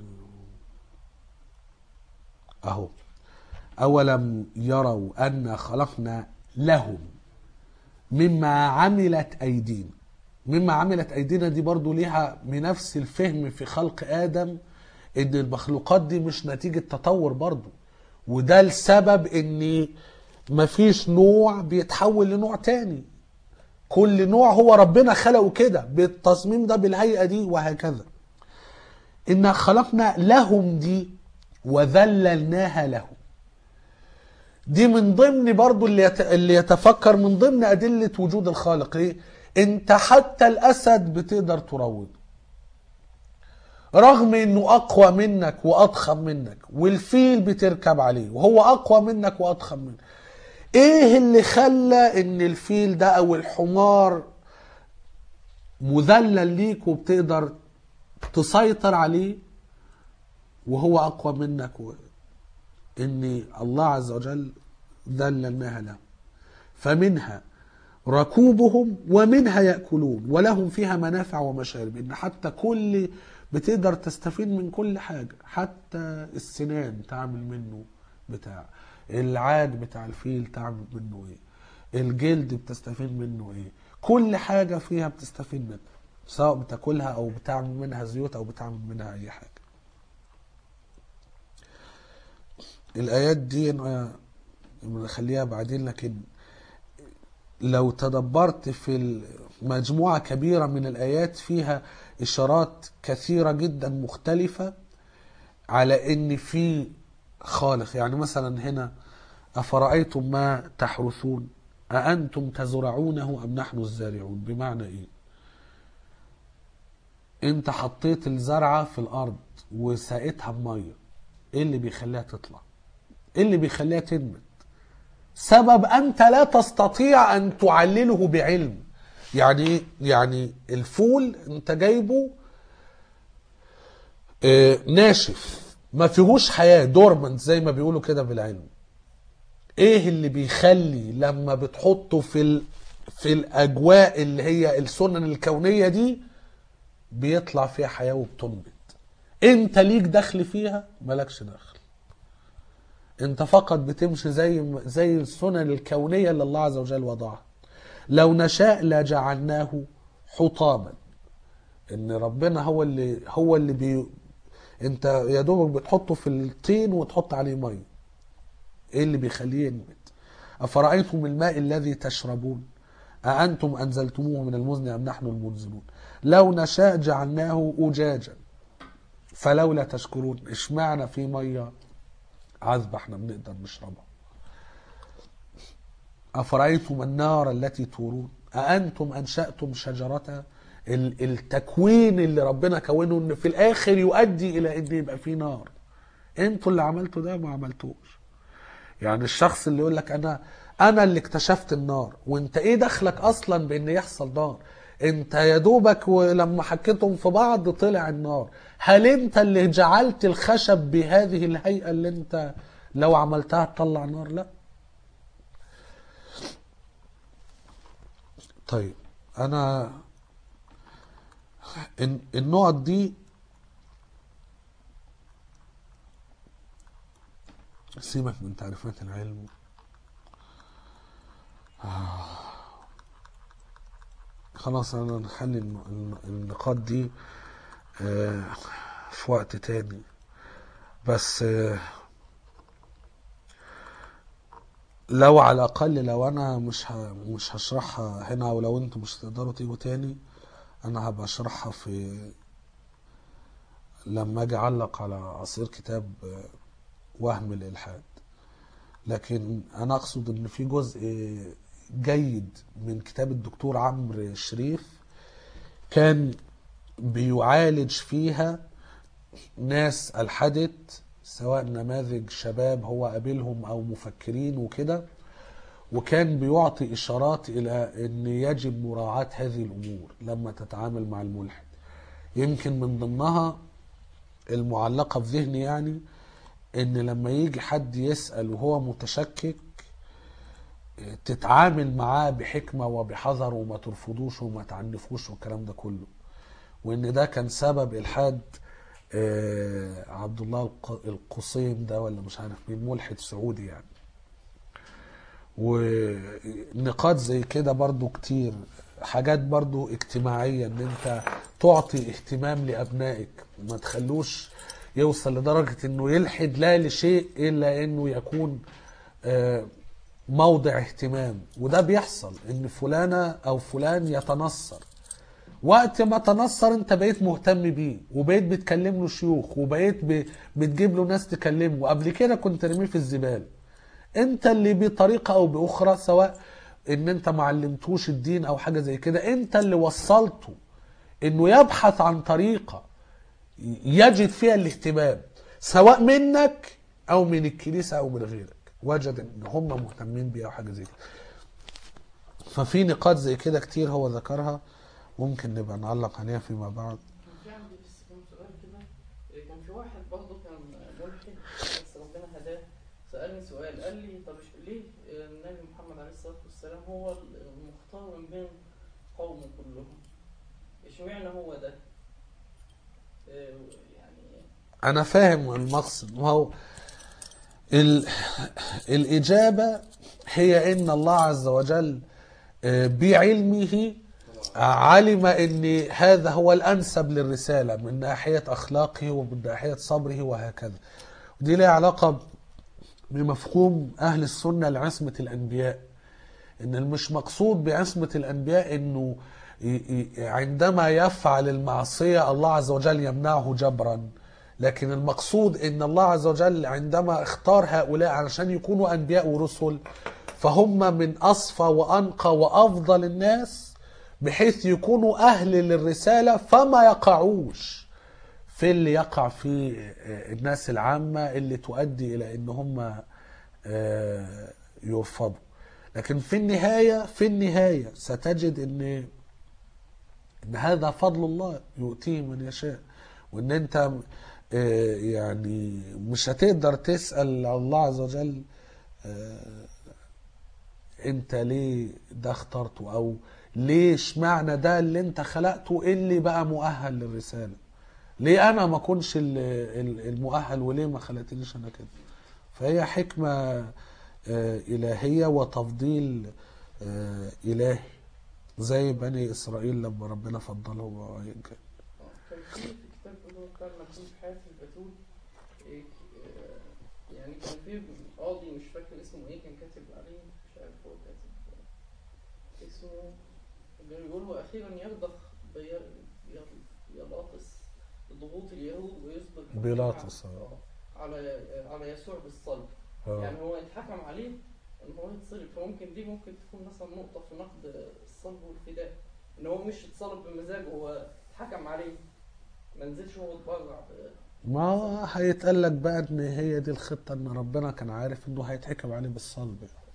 اهو اولم يروا انا خلقنا لهم مما عملت ايدينا مما عملت ايدينا دي برضو ليها بنفس الفهم في خلق ادم ان المخلوقات دي مش نتيجة تطور برضو وده السبب ان مفيش نوع بيتحول لنوع تاني كل نوع هو ربنا خلقه كده بالتصميم ده بالهيئة دي وهكذا إن خلقنا لهم دي وذللناها لهم دي من ضمن برضو اللي, يت... اللي يتفكر من ضمن أدلة وجود الخالق إيه؟ أنت حتى الأسد بتقدر تروضه رغم انه اقوى منك واضخم منك والفيل بتركب عليه وهو اقوى منك واضخم منك ايه اللي خلى ان الفيل ده او الحمار مذلل ليك وبتقدر تسيطر عليه وهو اقوى منك و... ان الله عز وجل ذللناها له فمنها ركوبهم ومنها ياكلون ولهم فيها منافع ومشارب ان حتى كل بتقدر تستفيد من كل حاجه حتى السنان تعمل منه بتاع العاج بتاع الفيل تعمل منه ايه الجلد بتستفيد منه ايه كل حاجه فيها بتستفيد منها سواء بتاكلها او بتعمل منها زيوت او بتعمل منها اي حاجه الايات دي أنا نخليها بعدين لكن لو تدبرت في مجموعة كبيرة من الآيات فيها إشارات كثيرة جدا مختلفة على إن في خالق يعني مثلا هنا أفرأيتم ما تحرثون أأنتم تزرعونه أم نحن الزارعون بمعنى إيه أنت حطيت الزرعة في الأرض وسقيتها بمية إيه اللي بيخليها تطلع إيه اللي بيخليها تنبت سبب أنت لا تستطيع أن تعلله بعلم يعني إيه؟ يعني الفول أنت جايبه آه، ناشف ما فيهوش حياة دورمنت زي ما بيقولوا كده بالعلم ايه اللي بيخلي لما بتحطه في ال... في الاجواء اللي هي السنن الكونيه دي بيطلع فيها حياه وبتنبت انت ليك دخل فيها مالكش دخل انت فقط بتمشي زي زي السنن الكونيه اللي الله عز وجل وضعها لو نشاء لجعلناه حطاما ان ربنا هو اللي هو اللي بي انت يا دوبك بتحطه في الطين وتحط عليه ميه ايه اللي بيخليه ينبت افرايتم الماء الذي تشربون اانتم انزلتموه من المزن ام نحن المنزلون لو نشاء جعلناه اجاجا فلولا تشكرون اشمعنى في ميه عذبه احنا بنقدر نشربها افرايتم النار التي تورون اانتم انشاتم شجرتها ال- التكوين اللي ربنا كونه ان في الاخر يؤدي الى ان يبقى في نار انتوا اللي عملتوا ده ما عملتوش يعني الشخص اللي يقول لك انا انا اللي اكتشفت النار وانت ايه دخلك اصلا بان يحصل نار انت يا دوبك ولما حكيتهم في بعض طلع النار هل انت اللي جعلت الخشب بهذه الهيئة اللي انت لو عملتها تطلع نار لا طيب انا الن- النقط دي سيبك من تعريفات العلم آه. خلاص انا نخلي الن- الن- النقاط دي آه، في وقت تاني بس آه، لو على الاقل لو انا مش ه... مش هشرحها هنا او لو انتوا مش تقدروا تيجوا تاني انا هبقى اشرحها في لما اجي اعلق على عصير كتاب آه، وهم الالحاد لكن انا اقصد ان في جزء جيد من كتاب الدكتور عمرو شريف كان بيعالج فيها ناس الحدت سواء نماذج شباب هو قابلهم او مفكرين وكده وكان بيعطي اشارات الى ان يجب مراعاة هذه الامور لما تتعامل مع الملحد يمكن من ضمنها المعلقة في ذهني يعني ان لما يجي حد يسأل وهو متشكك تتعامل معاه بحكمة وبحذر وما ترفضوش وما تعنفوش والكلام ده كله وان ده كان سبب الحاد آه، عبد الله الق- القصيم ده ولا مش عارف مين ملحد سعودي يعني ونقاط زي كده برضو كتير حاجات برضو اجتماعية ان انت تعطي اهتمام لابنائك ما تخلوش يوصل لدرجة انه يلحد لا لشيء الا انه يكون آه، موضع اهتمام وده بيحصل ان فلانة او فلان يتنصر وقت ما تنصر انت بقيت مهتم بيه وبقيت بتكلم له شيوخ وبقيت ب... بتجيب له ناس تكلمه وقبل كده كنت ترميه في الزباله انت اللي بطريقه او باخرى سواء ان انت ما علمتوش الدين او حاجه زي كده انت اللي وصلته انه يبحث عن طريقه يجد فيها الاهتمام سواء منك او من الكنيسه او من غيرك وجد ان هم مهتمين بيها او حاجه زي كده ففي نقاط زي كده كتير هو ذكرها ممكن نبقى نعلق عليها فيما بعد كان في عندي بس كام سؤال كده إيه، كان في واحد برضه كان ملحد بس ربنا هداه سألني سؤال قال لي طب إيش- ليه النبي محمد عليه الصلاة والسلام هو المختار من بين قومه كلهم اشمعنى هو ده؟ إيه، يعني انا فاهم المقصد ما هو ال... الاجابه هي ان الله عز وجل آه، بعلمه علم ان هذا هو الانسب للرساله من ناحيه اخلاقه ومن ناحيه صبره وهكذا ودي لها علاقه بمفهوم اهل السنه لعصمه الانبياء ان مش مقصود بعصمة الانبياء انه ي- ي- عندما يفعل المعصية الله عز وجل يمنعه جبرا لكن المقصود ان الله عز وجل عندما اختار هؤلاء علشان يكونوا انبياء ورسل فهم من اصفى وانقى وافضل الناس بحيث يكونوا اهل للرسالة فما يقعوش في اللي يقع في الناس العامة اللي تؤدي إلى إن هم آه، يرفضوا لكن في النهاية في النهاية ستجد إن إن هذا فضل الله يؤتيه من يشاء وإن أنت آه، يعني مش هتقدر تسأل الله عز وجل آه، أنت ليه ده اخترته أو ليه اشمعنى ده اللي أنت خلقته اللي بقى مؤهل للرسالة ليه انا ما اكونش ال- ال- المؤهل وليه ما خلقتنيش انا كده فهي حكمة آه، إلهية وتفضيل آه، إلهي زي بني إسرائيل لما ربنا فضلهم وأيا كان كان في في كتاب اللي هو بتاع المكتوب في حياة البتول إيه، آه، يعني كان في قاضي مش فاكر اسمه ايه كان كاتب عليه مش عارف هو كاتب اسمه اللي بيقول له أخيرا يرضخ بي- بي- بيلاطس ضغوط اليهود ويصبر حكم بيلاطس، على- آه. على على يسوع بالصلب آه. يعني هو يتحكم عليه ان هو يتصلب فممكن دي ممكن تكون مثلا نقطة في نقد الصلب والفداء ان هو مش اتصلب بمزاجه هو اتحكم عليه ما نزلش هو اتبرع ب- ما هيتقال لك بقى ان هي دي الخطه ان ربنا كان عارف انه هيتحكم عليه بالصلب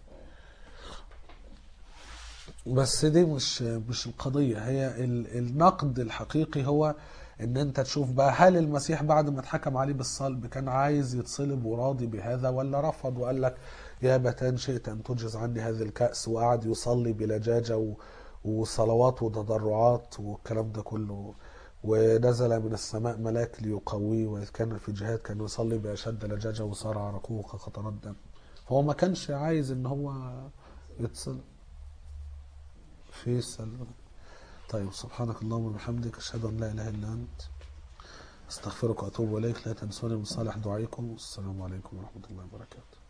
بس دي مش مش القضيه هي ال- النقد الحقيقي هو ان انت تشوف بقى هل المسيح بعد ما اتحكم عليه بالصلب كان عايز يتصلب وراضي بهذا ولا رفض وقال لك يا بتان شئت ان تجز عني هذه الكأس وقعد يصلي بلجاجه و- وصلوات وتضرعات والكلام ده كله ونزل من السماء ملاك ليقويه وإذ كان في جهاد كان يصلي بأشد لجاجة وصار عرقه كقطرات دم فهو ما كانش عايز ان هو يتصل في السلام طيب سبحانك اللهم وبحمدك اشهد ان لا اله الا انت استغفرك واتوب اليك لا تنسوني من صالح دعائكم والسلام عليكم ورحمه الله وبركاته